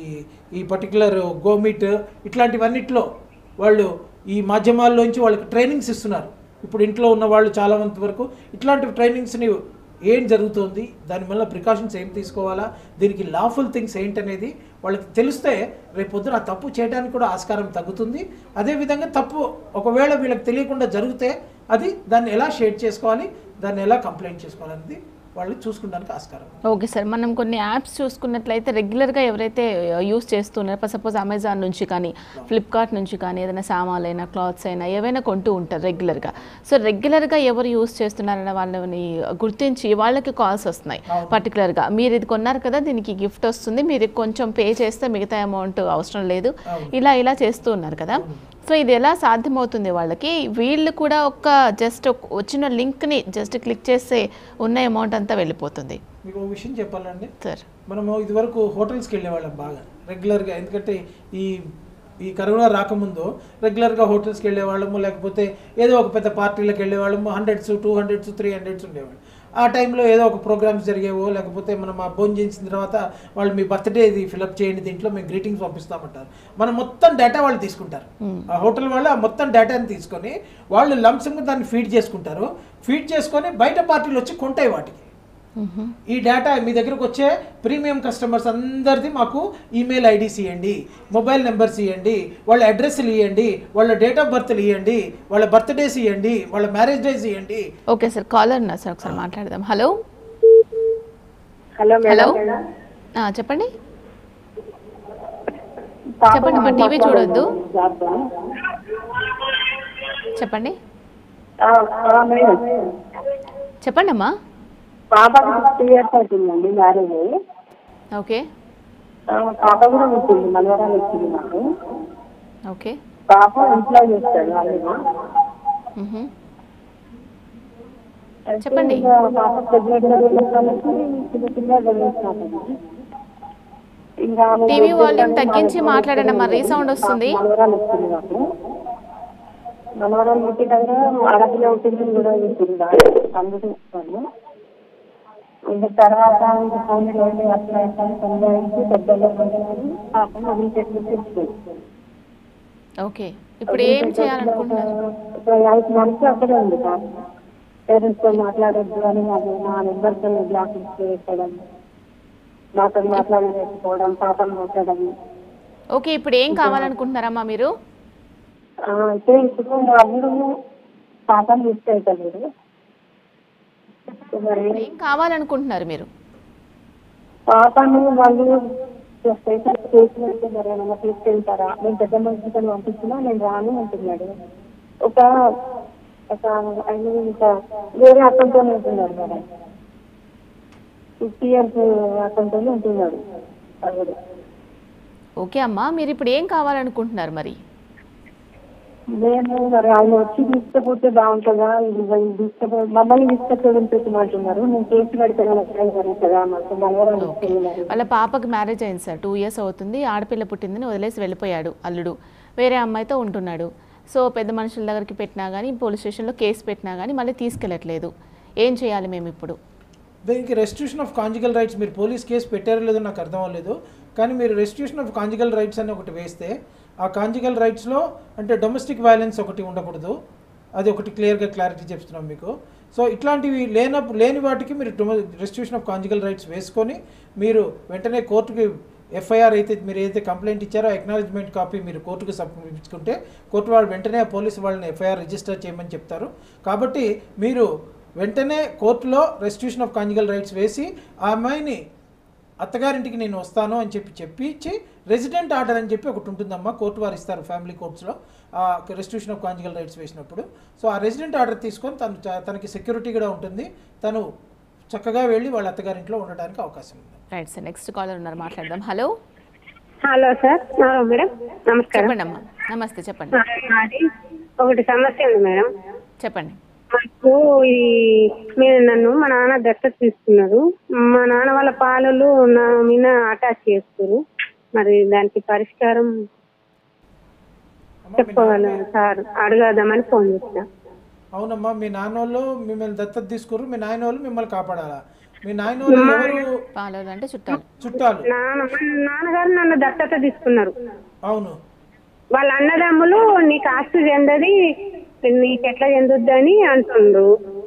ఈ పర్టికులర్ గోమీట్ ఇట్లాంటివన్నిట్లో వాళ్ళు ఈ మాధ్యమాల్లోంచి వాళ్ళకి ట్రైనింగ్స్ ఇస్తున్నారు ఇప్పుడు ఇంట్లో ఉన్న వాళ్ళు చాలా మంది వరకు ఇట్లాంటి ట్రైనింగ్స్ని ఏం జరుగుతోంది దాని వల్ల ప్రికాషన్స్ ఏం తీసుకోవాలా దీనికి లాఫుల్ థింగ్స్ ఏంటనేది వాళ్ళకి తెలిస్తే రేపు పొద్దున ఆ తప్పు చేయడానికి కూడా ఆస్కారం తగ్గుతుంది అదేవిధంగా తప్పు ఒకవేళ వీళ్ళకి తెలియకుండా జరిగితే అది దాన్ని ఎలా షేర్ చేసుకోవాలి దాన్ని ఎలా కంప్లైంట్ చేసుకోవాలనేది వాళ్ళు చూసుకోవడానికి ఆస్కారం ఉంది. ఓకే సార్ మనం కొన్ని యాప్స్ చూసుకున్నట్లయితే రెగ్యులర్గా ఎవరైతే యూస్ చేస్తున్నారో సపోజ్ అమెజాన్ నుంచి కానీ ఫ్లిప్కార్ట్ నుంచి కానీ ఏదైనా సామాన్లు అయినా క్లాత్స్ అయినా ఏవైనా కొంటూ ఉంటారు రెగ్యులర్గా సో రెగ్యులర్గా ఎవరు యూస్ చేస్తున్నారన్న వాళ్ళని గుర్తించి వాళ్ళకి కాల్స్ వస్తున్నాయి అవును. పర్టికులర్గా మీరు ఇది కొన్నారు కదా దీనికి గిఫ్ట్ వస్తుంది మీరు కొంచెం పే చేస్తే మిగతా అమౌంట్ అవసరం లేదు అవును. ఇలా ఇలా చేస్తూ ఉన్నారు కదా సో ఇది ఎలా సాధ్యమవుతుంది వాళ్ళకి వీళ్ళు కూడా ఒక జస్ట్ వచ్చిన లింక్ని జస్ట్ క్లిక్ చేస్తే ఉన్న అమౌంట్ అంతా వెళ్ళిపోతుంది మీకు ఒక విషయం చెప్పాలండి సార్ మనము ఇదివరకు హోటల్స్కి వెళ్ళేవాళ్ళం బాగా రెగ్యులర్గా ఎందుకంటే ఈ ఈ కరోనా రాకముందు రెగ్యులర్గా హోటల్స్కి వెళ్ళేవాళ్ళము లేకపోతే ఏదో ఒక పెద్ద పార్టీలకు వెళ్ళేవాళ్ళము hundreds two hundreds three hundreds ఉండేవాళ్ళు ఆ టైంలో ఏదో ఒక ప్రోగ్రామ్స్ జరిగేవో లేకపోతే మనం ఆ భోజనం చేసిన తర్వాత వాళ్ళు మీ బర్త్డే ఇది ఫిలప్ చేయండి దీంట్లో మేము గ్రీటింగ్స్ పంపిస్తామంటారు మనం మొత్తం డేటా వాళ్ళు తీసుకుంటారు ఆ హోటల్ వాళ్ళు ఆ మొత్తం డేటాని తీసుకొని వాళ్ళు లంసంగా దాన్ని ఫీడ్ చేసుకుంటారు ఫీడ్ చేసుకొని బయట పార్టీలు వచ్చి కొంటాయి వాటికి ఈ డేటా మీ దగ్గరకు వచ్చే ప్రీమియం కస్టమర్స్ అందరిది మాకు ఈమెయిల్ ఐడీస్ ఇవ్వండి మొబైల్ నెంబర్స్ ఇవ్వండి వాళ్ళ అడ్రస్లు ఇవ్వండి వాళ్ళ డేట్ ఆఫ్ బర్త్లు ఇవ్వండి వాళ్ళ బర్త్డేస్ ఇవ్వండి వాళ్ళ మ్యారేజ్ డేస్ ఇవ్వండి ఓకే సార్ కాలర్ ఉన్నారు సార్ ఒకసారి మాట్లాడదాం హలో హలో హలో మేడం ఆ, చెప్పండి చెప్పండి అమ్మా టీవీ చూడొద్దు చెప్పండి మేడం చెప్పండి అమ్మా పాపకి ఫిఫ్టీ ఇయర్స్ అవుతుందండి మ్యారేజ్ ఓకే పాప కూడా వచ్చింది మలవరాలు వచ్చింది నాకు ఓకే పాప ఇంట్లో చేస్తాడు వాళ్ళు మ్హూ. చెప్పండి. పాప ప్రెగ్నెంట్ చిన్న చిన్న గమనించినాకండి ఇంకా ఆమె టీవీ ఏం వాల్యూమ్ చేస్తుందంటే తగ్గించి మా- మాట్లాడండి అమ్మా రీసౌండ్ వస్తుంది మనవరాలు వచ్చింది నాకు మనవరాలు పుట్టినాక ఆడపిల్ల పుట్టింది కూడా చెప్పింది అందుకు చెప్తాను ఇంకా తర్వాత ఇంకా ఫోన్ రోజు అట్లా ఇట్లా సంబంధించి పెద్దలు పాపం వదిలిపెట్టి తెచ్చుకోండి ఓకే ఇప్పుడు ఏం చేయాలనుకుంటున్నారు ఒక ఐదు మంత్స్ అక్కడే ఉంది సార్ పేరెంట్స్ తో మాట్లాడొద్దు అని నాకు నా నెంబర్స్ బ్లాక్ చేయడం నాతో మాట్లాడలేకపోవడం పాపం కొట్టడం ఓకే ఇప్పుడు ఏం కావాలనుకుంటున్నారమ్మా మీరు ఆ, అయితే ఇప్పుడు మా అల్లుడు పాపం మిస్ అవుతలేదు మరి ఏం కావాలనుకుంటున్నారు మీరు పాపను వాళ్ళు స్పెషల్ చేసినట్టు మరి ఏమైనా తీసుకెళ్తారా నేను పెద్ద మనిషితో పంపించినా నేను రాను అంటున్నాడు ఒక ఒక ఆయన ఇంకా వేరే అతనితో ఉంటున్నాడు మేడం ఫిఫ్టీ ఇయర్స్ అతనితో ఉంటున్నాడు అల్లుడు ఓకే అమ్మా మీరు ఇప్పుడు ఏం కావాలనుకుంటున్నారు మరి నేను మరి ఆయన వచ్చి తీసుకుపోతే బాగుంటుందా ఇది తీసుకుపో మమ్మల్ని తీసుకొచ్చడం పెట్టమంటున్నారు నేను కేసు పెడితే జరుగుతుందా మాకు మనవరాలు ఓకే వాళ్ళ పాపకి మ్యారేజ్ అయింది సార్ టూ ఇయర్స్ అవుతుంది ఆడపిల్ల పుట్టిందని వదిలేసి వెళ్ళిపోయాడు అల్లుడు వేరే అమ్మాయితో ఉంటున్నాడు సో పెద్ద మనుషుల దగ్గరికి పెట్టినా కానీ పోలీస్ స్టేషన్లో కేసు పెట్టినా కానీ మళ్ళీ తీసుకెళ్ళట్లేదు ఏం చేయాలి మేము ఇప్పుడు దీనికి రెస్టిట్యూషన్ ఆఫ్ కాంజికల్ రైట్స్ మీరు పోలీస్ కేసు పెట్టారో లేదో నాకు అర్థం అవ్వలేదు కానీ మీరు రెస్టిట్యూషన్ ఆఫ్ కాంజికల్ రైట్స్ అని ఒకటి వేస్తే ఆ కాంజికల్ రైట్స్లో అంటే డొమెస్టిక్ వైలెన్స్ ఒకటి ఉండకూడదు అది ఒకటి క్లియర్గా క్లారిటీ చెప్తున్నాం మీకు సో ఇట్లాంటివి లేనప్పుడు లేని వాటికి మీరు రెస్టిట్యూషన్ ఆఫ్ కాంజికల్ రైట్స్ వేసుకొని మీరు వెంటనే కోర్టుకి ఎఫ్ఐఆర్ అయితే మీరు ఏదైతే కంప్లైంట్ ఇచ్చారో అక్నాలజ్మెంట్ కాపీ మీరు కోర్టుకు సమర్పించుకుంటే కోర్టు వాళ్ళు వెంటనే ఆ పోలీసు వాళ్ళని ఎఫ్ఐఆర్ రిజిస్టర్ చేయమని చెప్తారు కాబట్టి మీరు వెంటనే కోర్టులో రెస్టిట్యూషన్ ఆఫ్ కాంజికల్ రైట్స్ వేసి ఆ అమ్మాయిని అత్తగారింటికి నేను వస్తాను అని చెప్పి చెప్పించి రెసిడెంట్ ఆర్డర్ అని చెప్పి ఒకటి ఉంటుందమ్మా కోర్టు వారు ఇస్తారు ఫ్యామిలీ కోర్ట్స్లో ఆ రెస్టిట్యూషన్ ఆఫ్ కాంజికల్ రైట్స్ వేసినప్పుడు సో ఆ రెసిడెంట్ ఆర్డర్ తీసుకొని తను చ- తనకి సెక్యూరిటీ కూడా ఉంటుంది తను చక్కగా వెళ్ళి వాళ్ళ అత్తగారింట్లో ఉండడానికి అవకాశం ఉంది రైట్ సార్ నెక్స్ట్ కాలర్ ఉన్నారు మాట్లాడదాం హలో హలో సార్ ఆ, మేడం నమస్కారం చెప్పండి అమ్మా నమస్తే చెప్పండి ఆ, నాది ఒకటి సమస్య ఉంది మేడం చెప్పండి మాకు ఈ మీరు నన్ను మా నాన్న దత్తత తీసుకున్నారు మా నాన్న వాళ్ళ పాలలు నా మీద అటాచ్ చేస్తారు మరి దానికి పరిష్కారం అమ్మా, మీ చెప్పగలను సార్ అడగదామని ఫోన్ చేసిన అవునమ్మా మీ నాన్న వాళ్ళు మిమ్మల్ని దత్తత తీసుకుర్రు మీ నాయన వాళ్ళు మిమ్మల్ని కాపాడాలా మీ నాయన వాళ్ళు ఎవరు పాలోలు అంటే చుట్టాలు చుట్టాలు నాన్న మా నాన్నగారు నన్ను దత్తత తీసుకున్నారు అవును వాళ్ళ అన్నదమ్ములు నీకు ఆస్తి చెందది నీకు ఎట్లా చెందుద్దని అంటుండ్రు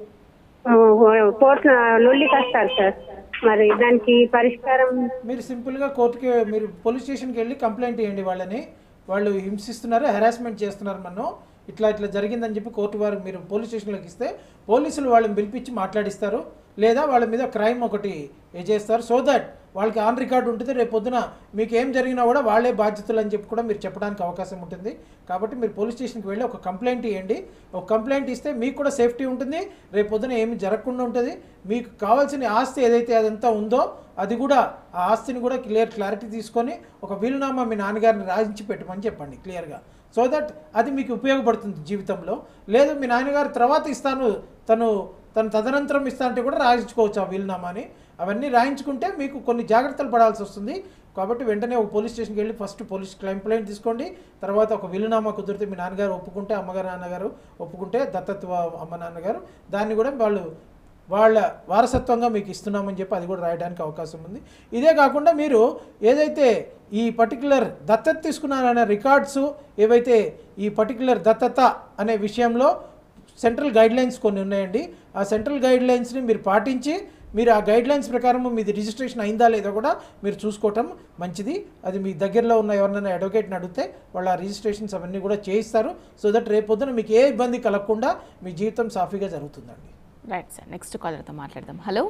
పోర్ట్ లొల్లికి వస్తారు సార్ మరి దానికి పరిష్కారం మీరు సింపుల్గా కోర్టుకి మీరు పోలీస్ స్టేషన్కి వెళ్ళి కంప్లైంట్ చేయండి వాళ్ళని వాళ్ళు హింసిస్తున్నారు హెరాస్మెంట్ చేస్తున్నారు మనం ఇట్లా ఇట్లా జరిగిందని చెప్పి కోర్టు వారు మీరు పోలీస్ స్టేషన్లోకి ఇస్తే పోలీసులు వాళ్ళని పిలిపించి మాట్లాడిస్తారు లేదా వాళ్ళ మీద క్రైమ్ ఒకటి ఏ చేస్తారు సో దట్ వాళ్ళకి ఆన్ రికార్డు ఉంటుంది రేపు పొద్దున మీకు ఏం జరిగినా కూడా వాళ్ళే బాధ్యతలు అని చెప్పి కూడా మీరు చెప్పడానికి అవకాశం ఉంటుంది కాబట్టి మీరు పోలీస్ స్టేషన్కి వెళ్ళి ఒక కంప్లైంట్ ఇవ్వండి ఒక కంప్లైంట్ ఇస్తే మీకు కూడా సేఫ్టీ ఉంటుంది రేపు పొద్దున ఏమి జరగకుండా ఉంటుంది మీకు కావాల్సిన ఆస్తి ఏదైతే అదంతా ఉందో అది కూడా ఆ ఆస్తిని కూడా క్లియర్ క్లారిటీ తీసుకొని ఒక వీలునామా మీ నాన్నగారిని రాయించి పెట్టమని చెప్పండి క్లియర్గా సో దట్ అది మీకు ఉపయోగపడుతుంది జీవితంలో లేదు మీ నాన్నగారు తర్వాత ఇస్తాను తను తను తదనంతరం ఇస్తా అంటే కూడా రాయించుకోవచ్చు ఆ వీలునామాని అవన్నీ రాయించుకుంటే మీకు కొన్ని జాగ్రత్తలు పడాల్సి వస్తుంది కాబట్టి వెంటనే ఒక పోలీస్ స్టేషన్కి వెళ్ళి ఫస్ట్ పోలీస్ కంప్లైంట్ తీసుకోండి తర్వాత ఒక వీలునామా కుదిరితే మీ నాన్నగారు ఒప్పుకుంటే అమ్మగారు నాన్నగారు ఒప్పుకుంటే దత్తత్వ అమ్మ నాన్నగారు దాన్ని కూడా వాళ్ళు వాళ్ళ వారసత్వంగా మీకు ఇస్తున్నామని చెప్పి అది కూడా రాయడానికి అవకాశం ఉంది ఇదే కాకుండా మీరు ఏదైతే ఈ పర్టికులర్ దత్తత తీసుకున్నారనే రికార్డ్స్ ఏవైతే ఈ పర్టికులర్ దత్తత అనే విషయంలో సెంట్రల్ గైడ్ లైన్స్ కొన్ని ఉన్నాయండి ఆ సెంట్రల్ గైడ్ లైన్స్ని మీరు పాటించి మీరు ఆ గైడ్ లైన్స్ ప్రకారం మీది రిజిస్ట్రేషన్ అయిందా లేదో కూడా మీరు చూసుకోవటం మంచిది అది మీ దగ్గరలో ఉన్న ఎవరినైనా అడ్వకేట్ని అడిగితే వాళ్ళ ఆ రిజిస్ట్రేషన్స్ అవన్నీ కూడా చేయిస్తారు సో దట్ రేపొద్దున మీకు ఏ ఇబ్బంది కలగకుండా మీ జీవితం సాఫీగా జరుగుతుందండి రైట్ సార్ నెక్స్ట్ కాలర్తో మాట్లాడదాం హలో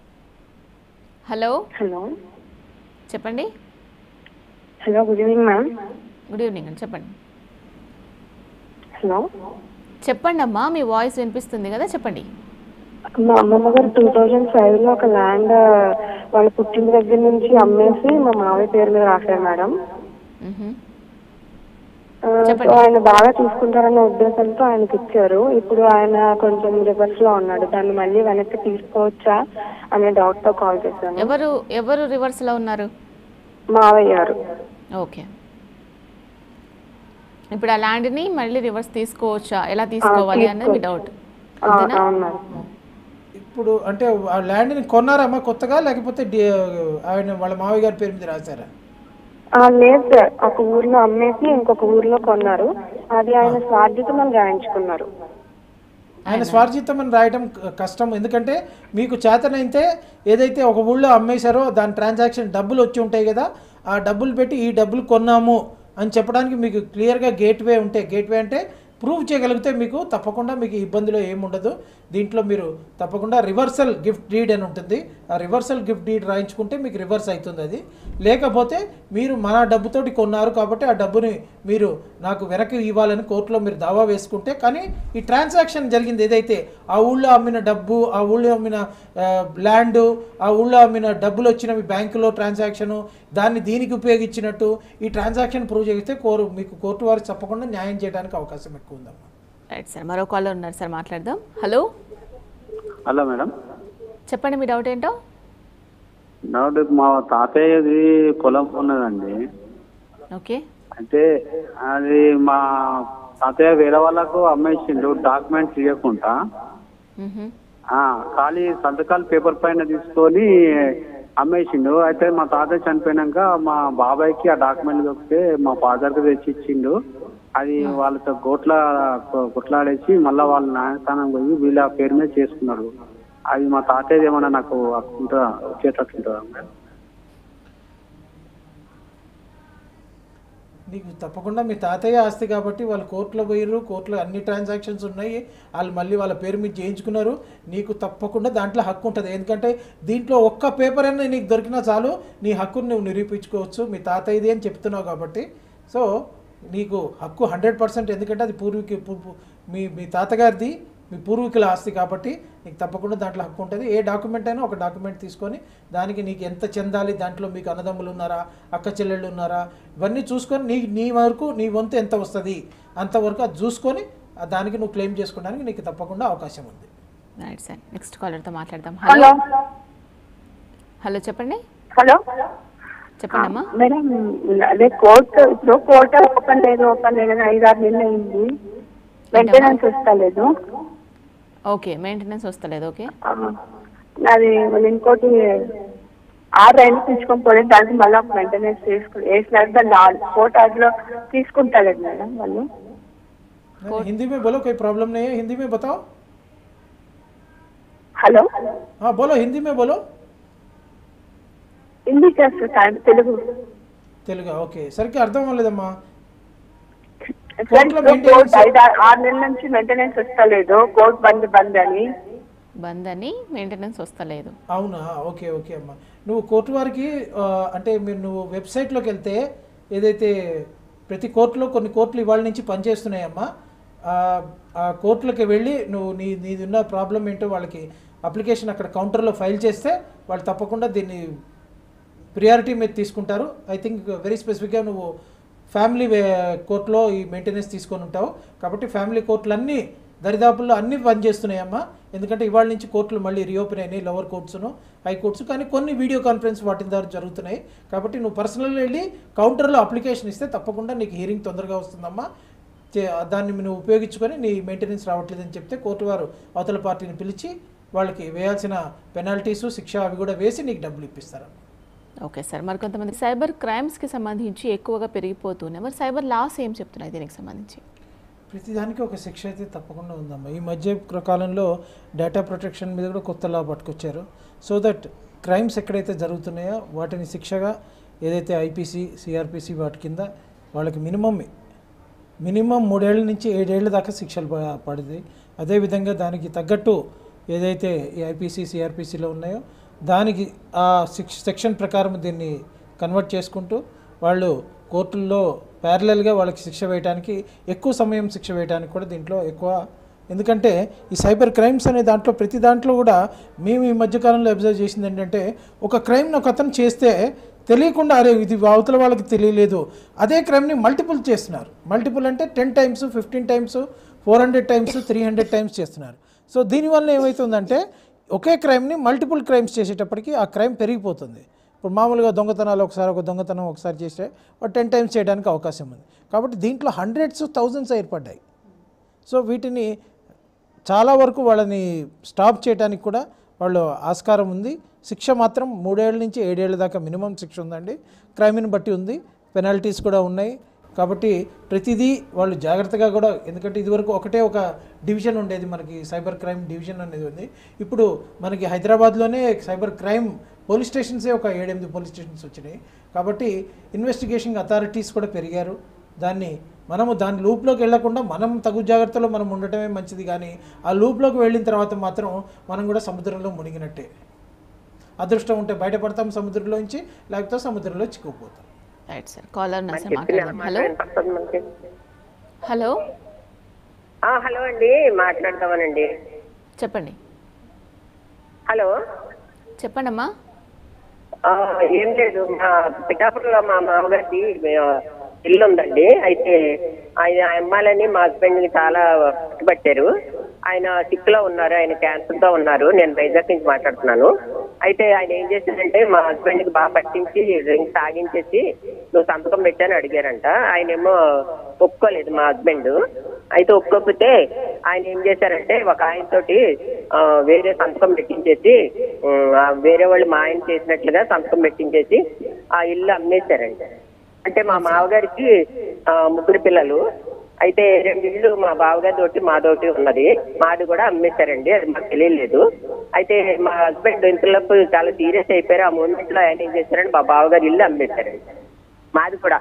హలో హలో చెప్పండి hello good evening ma'am good evening అండి చెప్పండి హలో చెప్పండి అమ్మా మీ వాయిస్ వినిపిస్తుంది కదా చెప్పండి మా అమ్మమ్మ గారు టూ థౌజండ్ ఫైవ్ లో ఒక ల్యాండ్ వాళ్ళ పుట్టిన దగ్గర నుంచి అమ్మేసి మా మావయ్య పేరు మీద రాశారు మేడం మ్హూ. ఆ, చెప్పండి. సో ఆయన బాగా తీసుకుంటారన్న ఉద్దేశంతో ఆయనకి ఇచ్చారు ఇప్పుడు ఆయన కొంచెం రివర్స్ లో ఉన్నాడు దాన్ని మళ్ళీ వెనక్కి తీసుకోవచ్చా అనే డౌట్ తో కాల్ చేశాను ఎవరు ఎవరు రివర్స్లో ఉన్నారు మావయ్య గారు ఓకే ఇప్పుడు ఆ ల్యాండ్ని మళ్ళీ రివర్స్ తీసుకోవచ్చా ఎలా తీసుకోవాలి అన్నది మీ డౌట్ ఆ, అవును మేడం ఇప్పుడు అంటే ఆ ల్యాండ్ని కొన్నారమ్మా కొత్తగా లేకపోతే డి- ఆయన వాళ్ళ మావయ్య గారి పేరు మీద రాశారా ఆ, లేదు సార్ ఒక ఊర్లో అమ్మేసి ఇంకొక ఊర్లో కొన్నారు అది ఆయన స్వార్థితం రాయించుకున్నారు ఆయన స్వార్జితం అని రాయడం క- కష్టం ఎందుకంటే మీకు చేతనైతే ఏదైతే ఒక ఊళ్ళో అమ్మేశారో దాని ట్రాన్సాక్షన్ డబ్బులు వచ్చి ఉంటాయి కదా ఆ డబ్బులు పెట్టి ఈ డబ్బులు కొన్నాము అని చెప్పడానికి మీకు క్లియర్గా గేట్వే ఉంటే గేట్వే అంటే ప్రూవ్ చేయగలిగితే మీకు తప్పకుండా మీకు ఈ ఇబ్బందిలో ఏముండదు దీంట్లో మీరు తప్పకుండా రివర్సల్ గిఫ్ట్ డీడ్ అని ఉంటుంది ఆ రివర్సల్ గిఫ్ట్ డీడ్ రాయించుకుంటే మీకు రివర్స్ అవుతుంది అది లేకపోతే మీరు మన డబ్బుతోటి కొన్నారు కాబట్టి ఆ డబ్బుని మీరు నాకు వెనక్కి ఇవ్వాలని కోర్టులో మీరు దావా వేసుకుంటే కానీ ఈ ట్రాన్సాక్షన్ జరిగింది ఏదైతే ఆ ఊళ్ళో అమ్మిన డబ్బు ఆ ఊళ్ళో అమ్మిన ల్యాండ్ ఆ ఊళ్ళో అమ్మిన డబ్బులు వచ్చినవి బ్యాంకులో ట్రాన్సాక్షను దాన్ని దీనికి ఉపయోగించినట్టు ఈ ట్రాన్సాక్షన్ ప్రూవ్ చేస్తే కోరు మీకు కోర్టు వారు తప్పకుండా న్యాయం చేయడానికి అవకాశం ఎక్కువ ఉందమ్మా రైట్ సార్ మరో కాలర్ ఉన్నారు సార్ మాట్లాడదాం హలో హలో మేడం చెప్పండి మీ డౌట్ ఏంటో డౌట్ మా తాతయ్యది పొలం ఉన్నదండి ఓకే అంటే అది మా తాతయ్య వేరే వాళ్ళకు అమ్మేసిండు డాక్యుమెంట్స్ ఇవ్వకుండా మ్హూ. ఆ, ఖాళీ సంతకాలు పేపర్ పైన తీసుకొని అమ్మేసిండు అయితే మా తాతయ్య చనిపోయినాక మా బాబాయ్కి ఆ డాక్యుమెంట్ దొరికితే మా ఫాదర్కి తెచ్చి ఇచ్చిండు అది వాళ్ళతో గోట్ల కొట్లాడేసి మళ్ళీ వాళ్ళ న్యాయస్థానం పోయి వీళ్ళ పేరు మీద చేసుకున్నాడు అది మా తాతయ్యది ఏమన్నా నాకు ఉంటుందా వచ్చేటట్టుంటుందా మేడం నీకు తప్పకుండా మీ తాతయ్య ఆస్తి కాబట్టి వాళ్ళు కోర్టులో పోయారు కోర్టులో అన్ని ట్రాన్సాక్షన్స్ ఉన్నాయి వాళ్ళు మళ్ళీ వాళ్ళ పేరు మీద చేయించుకున్నారు నీకు తప్పకుండా దాంట్లో హక్కు ఉంటుంది ఎందుకంటే దీంట్లో ఒక్క పేపర్ అయినా నీకు దొరికినా చాలు నీ హక్కుని నువ్వు నిరూపించుకోవచ్చు మీ తాతయ్యది అని చెప్తున్నావు కాబట్టి సో నీకు హక్కు హండ్రెడ్ పర్సెంట్ ఎందుకంటే అది పూర్వీకి పూ- పూ- మీ మీ తాతగారిది మీ పూర్వీకుల ఆస్తి కాబట్టి నీకు తప్పకుండా దాంట్లో హక్కు ఉంటుంది ఏ డాక్యుమెంట్ అయినా ఒక డాక్యుమెంట్ తీసుకొని దానికి నీకు ఎంత చెందాలి దాంట్లో మీకు అన్నదమ్ములు ఉన్నారా అక్క చెల్లెళ్ళు ఉన్నారా ఇవన్నీ చూసుకొని నీ నీ వరకు నీ వంతు ఎంత వస్తుంది అంతవరకు అది చూసుకొని ఆ దానికి నువ్వు క్లెయిమ్ చేసుకోవడానికి నీకు తప్పకుండా అవకాశం ఉంది రైట్ సార్ నెక్స్ట్ కాలర్తో మాట్లాడదాం హలో హలో హలో చెప్పండి హలో చెప్పండి అమ్మా మేడం అదే కోర్టు ఇప్పుడు కోర్టు ఓపెన్ లేదు ఓపెన్ లేదు అని ఐదు ఆరు నెలలు అయింది మెయింటెనెన్స్ వస్తలేదు ఓకే మెయింటెనెన్స్ వస్తలేదు ఓకే ఆ, అది మళ్ళీ ఇంకోటి ఆరు రైలు తీసుకొని పోలేదు దానికి మళ్ళీ ఒక మెయింటెనెన్స్ తీసుకుని వేసినారు దాన్ని కోర్టు అదిలో తీసుకుంటలేదు మేడం వాళ్ళు नहीं, हिंदी में बोलो कोई प्रॉब्लम नहीं है हिंदी में बताओ హలో हाँ बोलो हिंदी में बोलो హిందీ చేస్తారు తెలుగు తెలుగు ఓకే సరిగ్గా అర్థం అవ్వలేదమ్మా సార్, కోర్టులో ఇప్పుడు maintenance- కోర్టు ఐదు ఆరు- ఆరు నెలల నుంచి మెయింటెనెన్స్ వస్తలేదు కోర్టు బంద్ బంద్ అని బంద్ అని మెయింటెనెన్స్ వస్తలేదు అవునా ఓకే ఓకే అమ్మా నువ్వు కోర్టు వారికి ఆ, అంటే మీరు నువ్వు వెబ్సైట్లోకి వెళ్తే ఏదైతే ప్రతి కోర్టులో కొన్ని కోర్టులు ఇవాళ నుంచి పనిచేస్తున్నాయమ్మా ఆ, ఆ కోర్టులకు వెళ్ళి నువ్వు నీ నీది ఉన్న ప్రాబ్లం ఏంటో వాళ్ళకి అప్లికేషన్ అక్కడ కౌంటర్లో ఫైల్ చేస్తే వాళ్ళు తప్పకుండా దీన్ని ప్రియారిటీ మీద తీసుకుంటారు ఐ థింక్ వెరీ స్పెసిఫిక్గా నువ్వు ఫ్యామిలీ కోర్టులో ఈ మెయింటెనెన్స్ తీసుకొని ఉంటావు కాబట్టి ఫ్యామిలీ కోర్టులు అన్నీ దరిదాపుల్లో అన్నీ పనిచేస్తున్నాయమ్మా ఎందుకంటే ఇవాళ నుంచి కోర్టులు మళ్ళీ రీఓపెన్ అయినాయి లోవర్ కోర్ట్స్ను హై కోర్ట్స్ కానీ కొన్ని వీడియో కాన్ఫరెన్స్ వాటి ద్వారా జరుగుతున్నాయి కాబట్టి నువ్వు పర్సనల్ వెళ్ళి కౌంటర్లో అప్లికేషన్ ఇస్తే తప్పకుండా నీకు హియరింగ్ తొందరగా వస్తుందమ్మా చే- దాన్ని నువ్వు ఉపయోగించుకొని నీ మెయింటెనెన్స్ రావట్లేదని చెప్తే కోర్టు వారు అవతల పార్టీని పిలిచి వాళ్ళకి వేయాల్సిన పెనాల్టీసు శిక్ష అవి కూడా వేసి నీకు డబ్బులు ఇప్పిస్తారమ్మా ఓకే సార్ మరి కొంతమంది సైబర్ క్రైమ్స్కి సంబంధించి ఎక్కువగా పెరిగిపోతున్నాయి మరి సైబర్ లాస్ ఏం చెప్తున్నాయి దీనికి సంబంధించి ప్రతిదానికి ఒక శిక్ష అయితే తప్పకుండా ఉందమ్మా ఈ మధ్య ప్ర- కాలంలో డేటా ప్రొటెక్షన్ మీద కూడా కొత్త లా పట్టుకొచ్చారు సో దట్ క్రైమ్స్ ఎక్కడైతే జరుగుతున్నాయో వాటిని శిక్షగా ఏదైతే ఐపీసీ సిఆర్పిసి వాటి కింద వాళ్ళకి మినిమం మినిమం మూడేళ్ల నుంచి ఏడేళ్ల దాకా శిక్షలు ప- పడింది అదేవిధంగా దానికి తగ్గట్టు ఏదైతే ఈ ఐపీసీ సిఆర్పిసిలో ఉన్నాయో దానికి ఆ శిక్ష సెక్షన్ ప్రకారం దీన్ని కన్వర్ట్ చేసుకుంటూ వాళ్ళు కోర్టుల్లో ప్యారలల్గా వాళ్ళకి శిక్ష వేయడానికి ఎక్కువ సమయం శిక్ష వేయడానికి కూడా దీంట్లో ఎక్కువ ఎందుకంటే ఈ సైబర్ క్రైమ్స్ అనే దాంట్లో ప్రతి దాంట్లో కూడా మేము ఈ మధ్యకాలంలో అబ్జర్వ్ చేసింది ఏంటంటే ఒక క్రైమ్ని ఒక అతను చేస్తే తెలియకుండా అరే ఇది అవతల వాళ్ళకి తెలియలేదు అదే క్రైమ్ని మల్టిపుల్ చేస్తున్నారు మల్టిపుల్ అంటే ten times fifteen times four hundred times three hundred times చేస్తున్నారు సో దీనివల్ల ఏమవుతుందంటే ఒకే క్రైమ్ని మల్టిపుల్ క్రైమ్స్ చేసేటప్పటికి ఆ క్రైమ్ పెరిగిపోతుంది ఇప్పుడు మామూలుగా దొంగతనాలు ఒకసారి ఒక దొంగతనం ఒకసారి చేస్తే ఒక టెన్ టైమ్స్ చేయడానికి అవకాశం ఉంది కాబట్టి దీంట్లో హండ్రెడ్స్ థౌజండ్స్ ఏర్పడ్డాయి సో వీటిని చాలా వరకు వాళ్ళని స్టాప్ చేయడానికి కూడా వాళ్ళు ఆస్కారం ఉంది శిక్ష మాత్రం మూడేళ్ళ నుంచి ఏడేళ్ళ దాకా మినిమం శిక్ష ఉందండి క్రైమ్ని బట్టి ఉంది పెనాల్టీస్ కూడా ఉన్నాయి కాబట్టి ప్రతిదీ వాళ్ళు జాగ్రత్తగా కూడా ఎందుకంటే ఇదివరకు ఒకటే ఒక డివిజన్ ఉండేది మనకి సైబర్ క్రైమ్ డివిజన్ అనేది ఉంది ఇప్పుడు మనకి హైదరాబాద్లోనే సైబర్ క్రైమ్ పోలీస్ స్టేషన్సే ఒక ఏడెనిమిది పోలీస్ స్టేషన్స్ వచ్చినాయి కాబట్టి ఇన్వెస్టిగేషన్ అథారిటీస్ కూడా పెరిగారు దాన్ని మనము దాని లూప్లోకి వెళ్లకుండా మనం తగు జాగ్రత్తలో మనం ఉండటమే మంచిది కానీ ఆ లూప్లోకి వెళ్ళిన తర్వాత మాత్రం మనం కూడా సముద్రంలో మునిగినట్టే అదృష్టం ఉంటే బయటపడతాం సముద్రంలోంచి లేకపోతే సముద్రంలో చిక్కుకుపోతాం రైట్ సార్ కాలర్ ఉన్నారు సార్ మాట్లాడదాం హలో హలో ఆ, హలో అండి మాట్లాడదామనండి చెప్పండి హలో చెప్పండి అమ్మా ఆ, ఏం లేదు మా పిఠాపురంలో మా మామగారిది ఆ, ఇల్లు ఉందండి అయితే ఆయన అమ్మాయిలని మా హస్బెండ్ ని చాలా పట్టుబట్టారు ఆయన సిక్ లో ఉన్నారు ఆయన క్యాన్సర్ తో ఉన్నారు నేను వైజాగ్ నుంచి మాట్లాడుతున్నాను అయితే ఆయన ఏం చేశారంటే మా హస్బెండ్ కి బాగా పట్టించి డ్రింక్ తాగించేసి నువ్వు సంతకం పెట్టని అడిగారంట ఆయన ఏమో ఒప్పుకోలేదు మా హస్బెండ్ అయితే ఒప్పుకోకపోతే ఆయన ఏం చేశారంటే ఒక ఆయన తోటి ఆ, వేరే సంతకం పెట్టించేసి ఉమ్, ఆ వేరే వాళ్ళు మా ఆయన చేసినట్లుగా సంతకం పెట్టించేసి ఆ ఇల్లు అమ్మేశారంట అంటే మా మావగారికి ఆ, ముగ్గురు పిల్లలు అయితే రెండు ఇళ్ళు మా బావగారి తోటి మాదోటి ఉన్నది మాది కూడా అమ్మేశారండి అది మాకు తెలియలేదు అయితే మా హస్బెండ్ ఇంతలోపు చాలా సీరియస్ అయిపోయారు ఆ మూమెంట్ లో ఆయన ఏం చేశారంటే మా బావగారి ఇల్లు అమ్మేశారండి మాది కూడా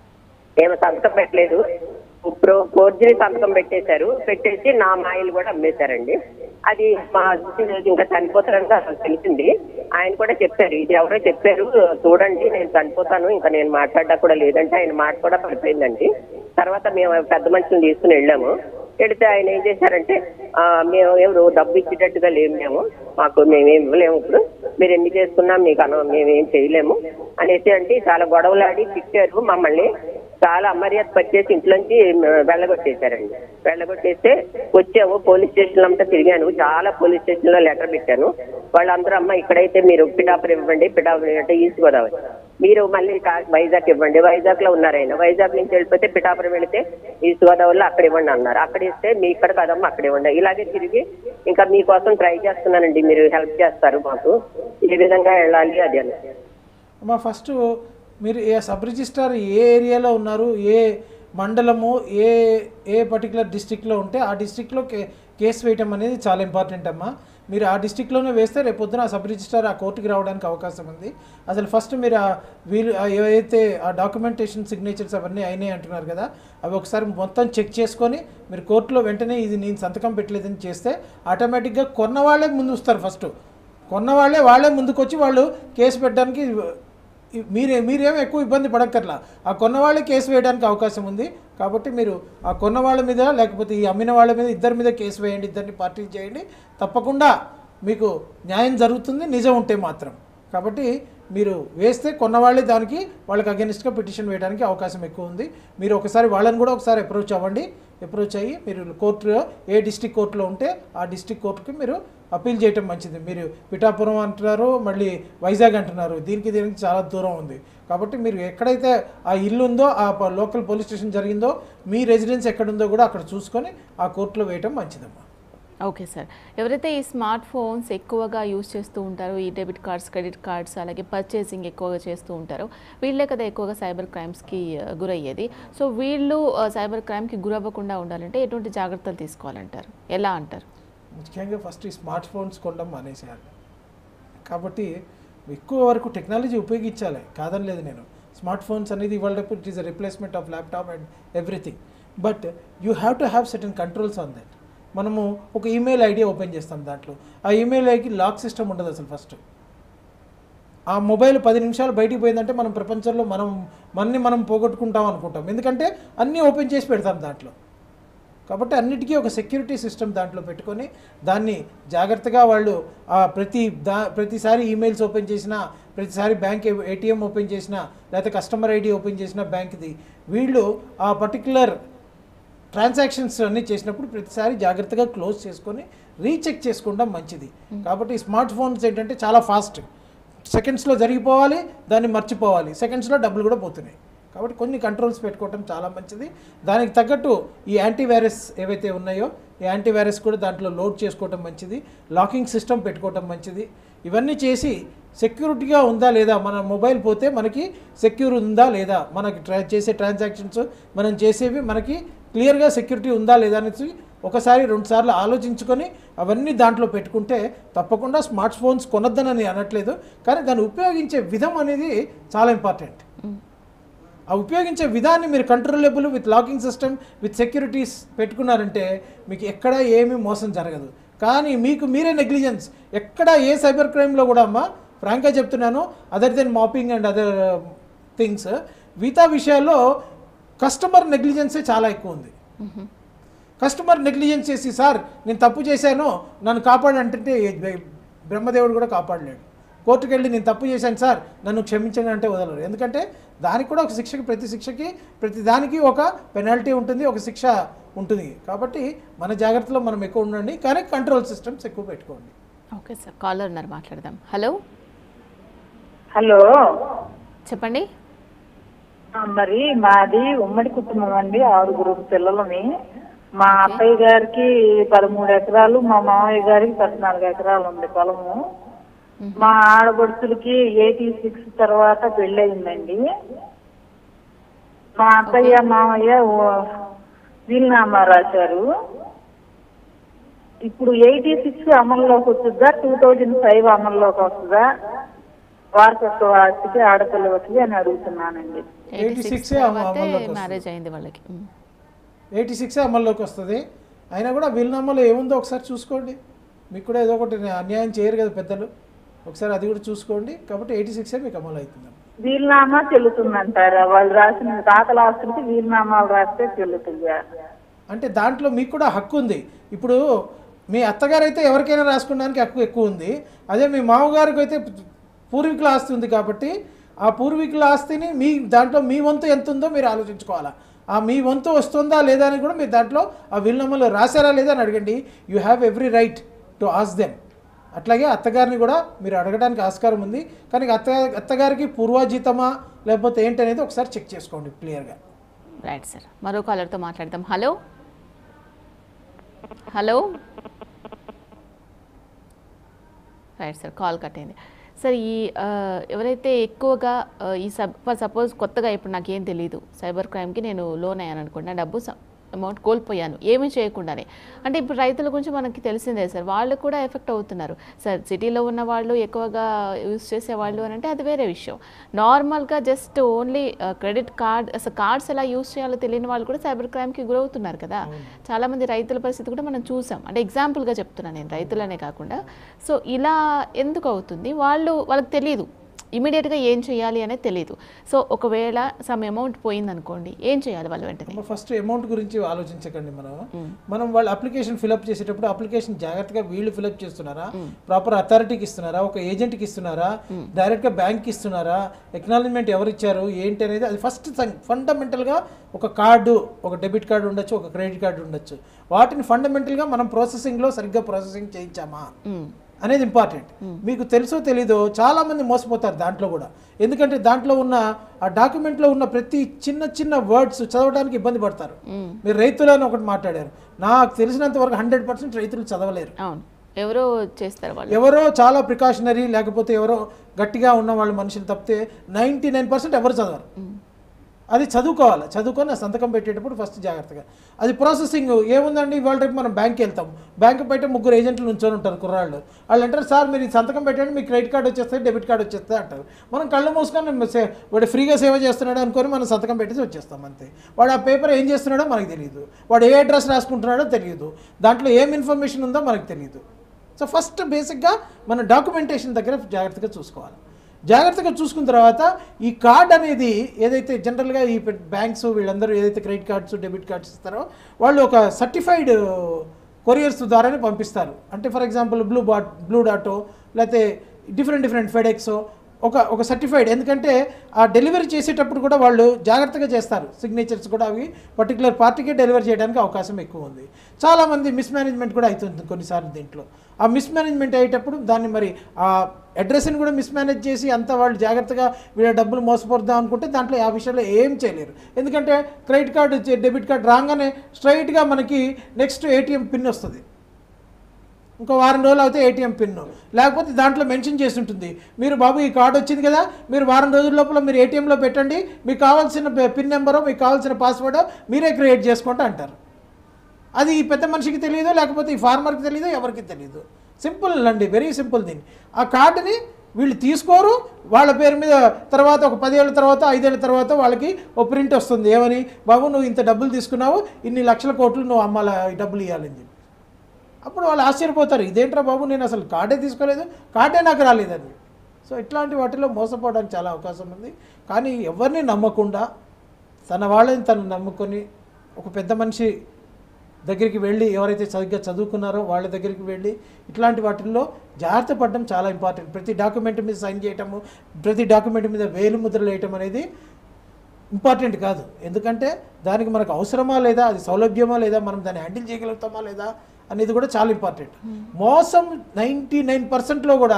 ఏమో సంతకం పెట్టలేదు ఇప్పుడు ఫోర్జరీ సంతకం పెట్టేశారు పెట్టేసి నా మాయిలు కూడా అమ్మేశారండి అది మా హస్బెండ్ ఇంకా చనిపోతారని అసలు తెలిసింది ఆయన కూడా చెప్పారు ఇది ఎవరో చెప్పారు చూడండి నేను చనిపోతాను ఇంకా నేను మాట్లాడడం కూడా లేదంటే ఆయన మాట కూడా పడిపోయిందండి తర్వాత మేము పెద్ద మనుషులు తీసుకుని వెళ్ళాము వెళితే ఆయన ఏం చేశారంటే ఆ, మేము ఎవరు డబ్బు ఇచ్చేటట్టుగా లేము మేము మాకు మేమేం ఇవ్వలేము ఇప్పుడు మీరు ఎన్ని చేసుకున్నా మీకు అన మేమేం చేయలేము అనేసి అంటే చాలా గొడవలాడి తిట్టారు మమ్మల్ని చాలా అమర్యాద పట్టేసి ఇంట్లోంచి వెళ్ళగొట్టేశారండి వెళ్ళగొట్టేస్తే వచ్చాము పోలీస్ స్టేషన్ అంతా తిరిగాను చాలా పోలీస్ స్టేషన్ లో లెటర్ పెట్టాను వాళ్ళందరూ అమ్మ ఇక్కడైతే మీరు పిఠాపురం ఇవ్వండి పిఠాపురం అంటే ఈస్ట్ గోదావరి మీరు మళ్ళీ కా- వైజాగ్ ఇవ్వండి వైజాగ్ లో ఉన్నారు ఆయన వైజాగ్ నుంచి వెళ్ళిపోతే పిఠాపురం వెళితే ఈస్ట్ గోదావరిలో అక్కడ ఇవ్వండి అన్నారు అక్కడ ఇస్తే మీ ఇక్కడ కదమ్మా అక్కడ ఇవ్వండి ఇలాగే తిరిగి ఇంకా మీకోసం ట్రై చేస్తున్నానండి మీరు హెల్ప్ చేస్తారు మాకు ఏ విధంగా వెళ్ళాలి అది అని అమ్మా ఫస్ట్ మీరు ఏ సబ్ రిజిస్ట్రార్ ఏ ఏరియాలో ఉన్నారు ఏ మండలము ఏ ఏ పర్టికులర్ డిస్టిక్లో ఉంటే ఆ డిస్టిక్లో కే కేసు వేయటం అనేది చాలా ఇంపార్టెంట్ అమ్మా మీరు ఆ డిస్టిక్లోనే వేస్తే రేపు పొద్దున ఆ సబ్ రిజిస్ట్రార్ ఆ కోర్టుకి రావడానికి అవకాశం ఉంది అసలు ఫస్ట్ మీరు ఆ వీలు ఆ ఏవైతే ఆ డాక్యుమెంటేషన్ సిగ్నేచర్స్ అవన్నీ అయినాయి అంటున్నారు కదా అవి ఒకసారి మొత్తం చెక్ చేసుకొని మీరు కోర్టులో వెంటనే ఇది నేను సంతకం పెట్టలేదని చేస్తే ఆటోమేటిక్గా కొన్న వాళ్ళే ముందు వస్తారు ఫస్ట్ కొన్న వాళ్ళే వాళ్ళే ముందుకొచ్చి వాళ్ళు కేసు పెట్టడానికి ఈ- మీరే మీరేం ఎక్కువ ఇబ్బంది పడక్కర్లా ఆ కొన్న వాళ్ళే కేసు వేయడానికి అవకాశం ఉంది కాబట్టి మీరు ఆ కొన్న వాళ్ళ మీద లేకపోతే ఈ అమ్మిన వాళ్ళ మీద ఇద్దరి మీద కేసు వేయండి ఇద్దరిని పార్టీ చేయండి తప్పకుండా మీకు న్యాయం జరుగుతుంది నిజం ఉంటే మాత్రం కాబట్టి మీరు వేస్తే కొన్నవాళ్ళే దానికి వాళ్ళకి అగెనిస్ట్గా పిటిషన్ వేయడానికి అవకాశం ఎక్కువ ఉంది మీరు ఒకసారి వాళ్ళని కూడా ఒకసారి అప్రోచ్ అవ్వండి అప్రోచ్ అయ్యి మీరు కోర్టు ఏ డిస్టిక్ కోర్టులో ఉంటే ఆ డిస్టిక్ కోర్టుకి మీరు అప్పీల్ చేయటం మంచిది మీరు పిఠాపురం అంటున్నారు మళ్ళీ వైజాగ్ అంటున్నారు దీనికి దీనికి చాలా దూరం ఉంది కాబట్టి మీరు ఎక్కడైతే ఆ ఇల్లు ఉందో ఆ ప- లోకల్ పోలీస్ స్టేషన్ జరిగిందో మీ రెసిడెన్స్ ఎక్కడుందో కూడా అక్కడ చూసుకొని ఆ కోర్టులో వేయటం మంచిదమ్మా ఓకే సార్ ఎవరైతే ఈ స్మార్ట్ ఫోన్స్ ఎక్కువగా యూజ్ చేస్తూ ఉంటారో ఈ డెబిట్ కార్డ్స్ క్రెడిట్ కార్డ్స్ అలాగే పర్చేసింగ్ ఎక్కువగా చేస్తూ ఉంటారో వీళ్ళే కదా ఎక్కువగా సైబర్ క్రైమ్స్కి ఆ, గురయ్యేది సో వీళ్ళు ఆ, సైబర్ క్రైమ్కి గురవ్వకుండా ఉండాలంటే ఎటువంటి జాగ్రత్తలు తీసుకోవాలంటారు ఎలా అంటారు ముఖ్యంగా ఫస్ట్ ఈ స్మార్ట్ ఫోన్స్ కొనడం మానేసేయాలి కాబట్టి ఎక్కువ వరకు టెక్నాలజీ ఉపయోగించాలి కాదని లేదు నేను స్మార్ట్ ఫోన్స్ అనేది ఇవాళ it is a replacement of laptop and everything but you have to have certain controls on that మనము ఒక ఈమెయిల్ ఐడి ఓపెన్ చేస్తాం దాంట్లో ఆ ఈమెయిల్ ఐడికి లాక్ సిస్టమ్ ఉండదు అసలు ఫస్ట్ ఆ మొబైల్ పది నిమిషాలు బయటికి పోయిందంటే మనం ప్రపంచంలో మనం మనని మనం పోగొట్టుకుంటాం అనుకుంటాం ఎందుకంటే అన్నీ ఓపెన్ చేసి పెడతాం దాంట్లో కాబట్టి అన్నిటికీ ఒక సెక్యూరిటీ సిస్టమ్ దాంట్లో పెట్టుకొని దాన్ని జాగ్రత్తగా వాళ్ళు ఆ ప్రతి దా ప్రతిసారి ఈమెయిల్స్ ఓపెన్ చేసినా ప్రతిసారి బ్యాంక్ ఏటీఎం ఓపెన్ చేసినా లేకపోతే కస్టమర్ ఐడి ఓపెన్ చేసిన బ్యాంక్ది వీళ్ళు ఆ పర్టికులర్ ట్రాన్సాక్షన్స్ అన్నీ చేసినప్పుడు ప్రతిసారి జాగ్రత్తగా క్లోజ్ చేసుకొని రీచెక్ చేసుకోవడం మంచిది కాబట్టి స్మార్ట్ ఫోన్స్ ఏంటంటే చాలా ఫాస్ట్ సెకండ్స్లో జరిగిపోవాలి దాన్ని మర్చిపోవాలి సెకండ్స్లో డబ్బులు కూడా పోతున్నాయి కాబట్టి కొన్ని కంట్రోల్స్ పెట్టుకోవటం చాలా మంచిది దానికి తగ్గట్టు ఈ యాంటీవైరస్ ఏవైతే ఉన్నాయో ఈ యాంటీవైరస్ కూడా దాంట్లో లోడ్ చేసుకోవటం మంచిది లాకింగ్ సిస్టమ్ పెట్టుకోవటం మంచిది ఇవన్నీ చేసి సెక్యూరిటీగా ఉందా లేదా మన మొబైల్ పోతే మనకి సెక్యూర్ ఉందా లేదా మనకి ట్రా చేసే ట్రాన్సాక్షన్స్ మనం చేసేవి మనకి క్లియర్గా సెక్యూరిటీ ఉందా లేదా అనేసి ఒకసారి రెండుసార్లు ఆలోచించుకొని అవన్నీ దాంట్లో పెట్టుకుంటే తప్పకుండా స్మార్ట్ ఫోన్స్ కొనొద్దనని అనట్లేదు కానీ దాన్ని ఉపయోగించే విధం అనేది చాలా ఇంపార్టెంట్ ఆ ఉపయోగించే విధాన్ని మీరు controllable with locking system with securities పెట్టుకున్నారంటే మీకు ఎక్కడ ఏమీ మోసం జరగదు కానీ మీకు మీరే నెగ్లిజెన్స్ ఎక్కడ ఏ సైబర్ క్రైమ్లో కూడా అమ్మా ఫ్రాంక్గా చెప్తున్నాను other than mapping and other things మిగతా విషయాల్లో కస్టమర్ నెగ్లిజెన్సే చాలా ఎక్కువ ఉంది కస్టమర్ నెగ్లిజెన్స్ చేసి సార్ నేను తప్పు చేశాను నన్ను కాపాడంటే బ్రహ్మదేవుడు కూడా కాపాడలేడు కోర్టుకు వెళ్ళి నేను తప్పు చేశాను సార్ నన్ను క్షమించండి అంటే వదలరు ఎందుకంటే దానికి కూడా ఒక శిక్షకి ప్రతి శిక్షకి ప్రతి దానికి ఒక పెనాల్టీ ఉంటుంది ఒక శిక్ష ఉంటుంది కాబట్టి మన జాగ్రత్తలో మనం ఎక్కువ ఉండండి కానీ కంట్రోల్ సిస్టమ్స్ ఎక్కువ పెట్టుకోండి ఓకే సార్ కాలర్ ఉన్నారు మాట్లాడదాం హలో హలో చెప్పండి ఆ, మరి మాది ఉమ్మడి కుటుంబం అండి ఆరుగురు పిల్లలని మా అత్తయ్య గారికి పదమూడు ఎకరాలు మా మామయ్య గారికి పద్నాలుగు ఎకరాలు ఉంది పొలము మా ఆడపడుచులకి ఎయిటీ సిక్స్ తర్వాత పెళ్ళయిందండి మా అత్తయ్య మామయ్య ఓ- వీలునామా రాశారు ఇప్పుడు ఎయిటీ సిక్స్ అమల్లోకి వస్తుందా టూ థౌజండ్ ఫైవ్ అమల్లోకి వస్తుందా వారసత్వ ఆస్తికి ఆడపిల్ల వస్తుంది అని అడుగుతున్నానండి ఎయిటీ 86 సిక్స్ ఏ తర్వాతే అమల్లోకి వస్తుంది. మ్యారేజ్ అయింది వాళ్ళకి ఉమ్. ఎయిటీ సిక్స్ అమల్లోకి వస్తుంది అయినా కూడా వీలునామాలో ఏముందో ఒకసారి చూసుకోండి మీకు కూడా ఏదో ఒకటి అన్యాయం చేయరు కదా పెద్దలు ఒకసారి అది కూడా చూసుకోండి కాబట్టి ఎయిటీ సిక్సే మీకు అమలు అవుతుంది వీలునామా చెల్లుతుందంటారా వాళ్ళు రాసిన తాతల ఆస్తులకి వీలునామాలు రాస్తే చెల్లుతుందా అంటే దాంట్లో మీకు కూడా హక్కు ఉంది ఇప్పుడు మీ అత్తగారు అయితే ఎవరికైనా రాసుకోవడానికి హక్కు ఎక్కువ ఉంది అదే మీ మామగారికి అయితే పూర్వీకుల ఆస్తి ఉంది కాబట్టి ఆ పూర్వీకుల ఆస్తిని మీ దాంట్లో మీ వంతు ఎంత ఉందో మీరు ఆలోచించుకోవాలా ఆ మీ వంతు వస్తుందా లేదా అని కూడా మీరు దాంట్లో ఆ విల్నమ్మలో రాశారా లేదా అని అడగండి you have every right to ask them అట్లాగే అత్తగారిని కూడా మీరు అడగడానికి ఆస్కారం ఉంది కానీ అత్త అత్తగారికి పూర్వాజీతమా లేకపోతే ఏంటనేది ఒకసారి చెక్ చేసుకోండి క్లియర్గా రైట్ సార్ మరో కాలర్తో మాట్లాడదాం hello hello right sir call cut అయింది సార్ ఈ ఆ, ఎవరైతే ఎక్కువగా ఆ, ఈ సబ్ ఫర్ సపోజ్ కొత్తగా ఇప్పుడు నాకేం తెలియదు సైబర్ క్రైమ్కి నేను లోన్ అయ్యాను అనుకోండి నా డబ్బు అమౌంట్ కోల్పోయాను ఏమీ చేయకుండానే అంటే ఇప్పుడు రైతుల గురించి మనకి తెలిసిందే సార్ వాళ్ళు కూడా ఎఫెక్ట్ అవుతున్నారు సార్ సిటీలో ఉన్న వాళ్ళు ఎక్కువగా యూస్ చేసేవాళ్ళు అని అంటే అది వేరే విషయం నార్మల్గా జస్ట్ ఓన్లీ క్రెడిట్ కార్డ్ అసలు కార్డ్స్ ఎలా యూస్ చేయాలో తెలియని వాళ్ళు కూడా సైబర్ క్రైమ్కి గురవుతున్నారు కదా చాలామంది రైతుల పరిస్థితి కూడా మనం చూసాం అంటే ఎగ్జాంపుల్గా చెప్తున్నాను నేను రైతులనే కాకుండా సో ఇలా ఎందుకు అవుతుంది వాళ్ళు వాళ్ళకి తెలియదు ఇమీడియట్గా ఏం చేయాలి అనేది తెలియదు సో ఒకవేళ సమ్ అమౌంట్ పోయిందనుకోండి ఏం చేయాలి వాళ్ళు వెంటనే ఫస్ట్ అమౌంట్ గురించి ఆలోచించకండి మనం మనం వాళ్ళ అప్లికేషన్ ఫిలప్ చేసేటప్పుడు అప్లికేషన్ జాగ్రత్తగా వీళ్ళు ఫిలప్ చేస్తున్నారా ప్రాపర్ అథారిటీకి ఇస్తున్నారా ఒక ఏజెంట్కి ఇస్తున్నారా డైరెక్ట్గా బ్యాంక్కి ఇస్తున్నారా ఎక్నాలజ్మెంట్ ఎవరు ఇచ్చారు ఏంటి అనేది అది ఫస్ట్ ఫండమెంటల్గా ఒక కార్డు ఒక డెబిట్ కార్డు ఉండొచ్చు ఒక క్రెడిట్ కార్డు ఉండొచ్చు వాటిని ఫండమెంటల్గా మనం ప్రాసెసింగ్లో సరిగ్గా ప్రాసెసింగ్ చేయించామా మ్మ్. అనేది ఇంపార్టెంట్ మీకు తెలుసో తెలీదో చాలా మంది మోసపోతారు దాంట్లో కూడా ఎందుకంటే దాంట్లో ఉన్న ఆ డాక్యుమెంట్లో ఉన్న ప్రతి చిన్న చిన్న వర్డ్స్ చదవడానికి ఇబ్బంది పడతారు మీరు రైతులని ఒకటి మాట్లాడారు నాకు తెలిసినంత వరకు హండ్రెడ్ పర్సెంట్ రైతులు చదవలేరు అవును ఎవరో చేస్తారు వాళ్ళు ఎవరో చాలా ప్రికాషనరీ లేకపోతే ఎవరో గట్టిగా ఉన్న వాళ్ళ మనుషులు తప్పితే నైంటీ నైన్ పర్సెంట్ ఎవరు చదవరు అది చదువుకోవాలి చదువుకొని ఆ సంతకం పెట్టేటప్పుడు ఫస్ట్ జాగ్రత్తగా అది ప్రాసెసింగ్ ఏముందండి ఇవాళ రేపు మనం బ్యాంక్కి వెళ్తాం బ్యాంక్ బయట ముగ్గురు ఏజెంట్లు నుంచొని ఉంటారు కుర్రాళ్ళు వాళ్ళు అంటారు సార్ మీరు ఈ సంతకం పెట్టండి మీ క్రెడిట్ కార్డు వచ్చేస్తుంది డెబిట్ కార్డు వచ్చేస్తుంది అంటారు మనం కళ్ళు మూసుకొని సే- వాడు ఫ్రీగా సేవ చేస్తున్నాడు అనుకొని మనం సంతకం పెట్టేసి వచ్చేస్తాం అంతే వాడు ఆ పేపర్ ఏం చేస్తున్నాడో మనకు తెలియదు వాడు ఏ అడ్రస్ రాసుకుంటున్నాడో తెలియదు దాంట్లో ఏం ఇన్ఫర్మేషన్ ఉందో మనకు తెలియదు సో ఫస్ట్ బేసిక్గా మన డాక్యుమెంటేషన్ దగ్గర జాగ్రత్తగా చూసుకోవాలి జాగ్రత్తగా చూసుకున్న తర్వాత ఈ కార్డ్ అనేది ఏదైతే జనరల్గా ఈ బ్యాంక్స్ వీళ్ళందరూ ఏదైతే క్రెడిట్ కార్డ్స్ డెబిట్ కార్డ్స్ ఇస్తారో వాళ్ళు ఒక సర్టిఫైడ్ కొరియర్స్ ద్వారానే పంపిస్తారు అంటే ఫర్ ఎగ్జాంపుల్ బ్లూ బాట్ బ్లూ డాటో లేకపోతే డిఫరెంట్ డిఫరెంట్ ఫెడెక్సో ఒక ఒక సర్టిఫైడ్ ఎందుకంటే ఆ డెలివరీ చేసేటప్పుడు కూడా వాళ్ళు జాగ్రత్తగా చేస్తారు సిగ్నేచర్స్ కూడా అవి పర్టికులర్ పార్టీకే డెలివరీ చేయడానికి అవకాశం ఎక్కువ ఉంది చాలామంది మిస్మేనేజ్మెంట్ కూడా అవుతుంది కొన్నిసార్లు దీంట్లో ఆ మిస్మేనేజ్మెంట్ అయ్యేటప్పుడు దాన్ని మరి ఆ అడ్రస్ని కూడా మిస్మేనేజ్ చేసి అంతా వాళ్ళు జాగ్రత్తగా వీళ్ళ డబ్బులు మోసపోద్దాం అనుకుంటే దాంట్లో ఆ విషయంలో ఏం చేయలేరు ఎందుకంటే క్రెడిట్ కార్డు డెబిట్ కార్డు రాగానే స్ట్రైట్గా మనకి నెక్స్ట్ ఏటీఎం పిన్ వస్తుంది ఇంకో వారం రోజులు అయితే ఏటీఎం పిన్ లేకపోతే దాంట్లో మెన్షన్ చేసి ఉంటుంది మీరు బాబు ఈ కార్డు వచ్చింది కదా మీరు వారం రోజుల లోపల మీరు ఏటీఎంలో పెట్టండి మీకు కావాల్సిన పిన్ నెంబరో మీకు కావాల్సిన పాస్వర్డో మీరే క్రియేట్ చేసుకుంటూ అంటారు అది ఈ పెద్ద మనిషికి తెలియదు లేకపోతే ఈ ఫార్మర్కి తెలియదు ఎవరికి తెలియదు సింపుల్ అండి వెరీ సింపుల్ దీన్ని ఆ కార్డుని వీళ్ళు తీసుకోరు వాళ్ళ పేరు మీద తర్వాత ఒక పదేళ్ళ తర్వాత ఐదేళ్ళ తర్వాత వాళ్ళకి ఓ ప్రింట్ వస్తుంది ఏమని బాబు నువ్వు ఇంత డబ్బులు తీసుకున్నావు ఇన్ని లక్షల కోట్లు నువ్వు అమ్మాల ఈ డబ్బులు ఇవ్వాలని చెప్పి అప్పుడు వాళ్ళు ఆశ్చర్యపోతారు ఇదేంట్రా బాబు నేను అసలు కార్డే తీసుకోలేదు కార్డే నాకు రాలేదని సో ఇట్లాంటి వాటిలో మోసపోవడానికి చాలా అవకాశం ఉంది కానీ ఎవరిని నమ్మకుండా తన వాళ్ళని తను నమ్ముకొని ఒక పెద్ద మనిషి దగ్గరికి వెళ్ళి ఎవరైతే సరిగ్గా చదువుకున్నారో వాళ్ళ దగ్గరికి వెళ్ళి ఇట్లాంటి వాటిల్లో జాగ్రత్త పడడం చాలా ఇంపార్టెంట్ ప్రతి డాక్యుమెంట్ మీద సైన్ చేయటము ప్రతి డాక్యుమెంట్ మీద వేలు ముద్రలు వేయటం అనేది ఇంపార్టెంట్ కాదు ఎందుకంటే దానికి మనకు అవసరమా లేదా అది సౌలభ్యమా లేదా మనం దాన్ని హ్యాండిల్ చేయగలుగుతామా లేదా అనేది కూడా చాలా ఇంపార్టెంట్ మోసం నైంటీ నైన్ పర్సెంట్లో కూడా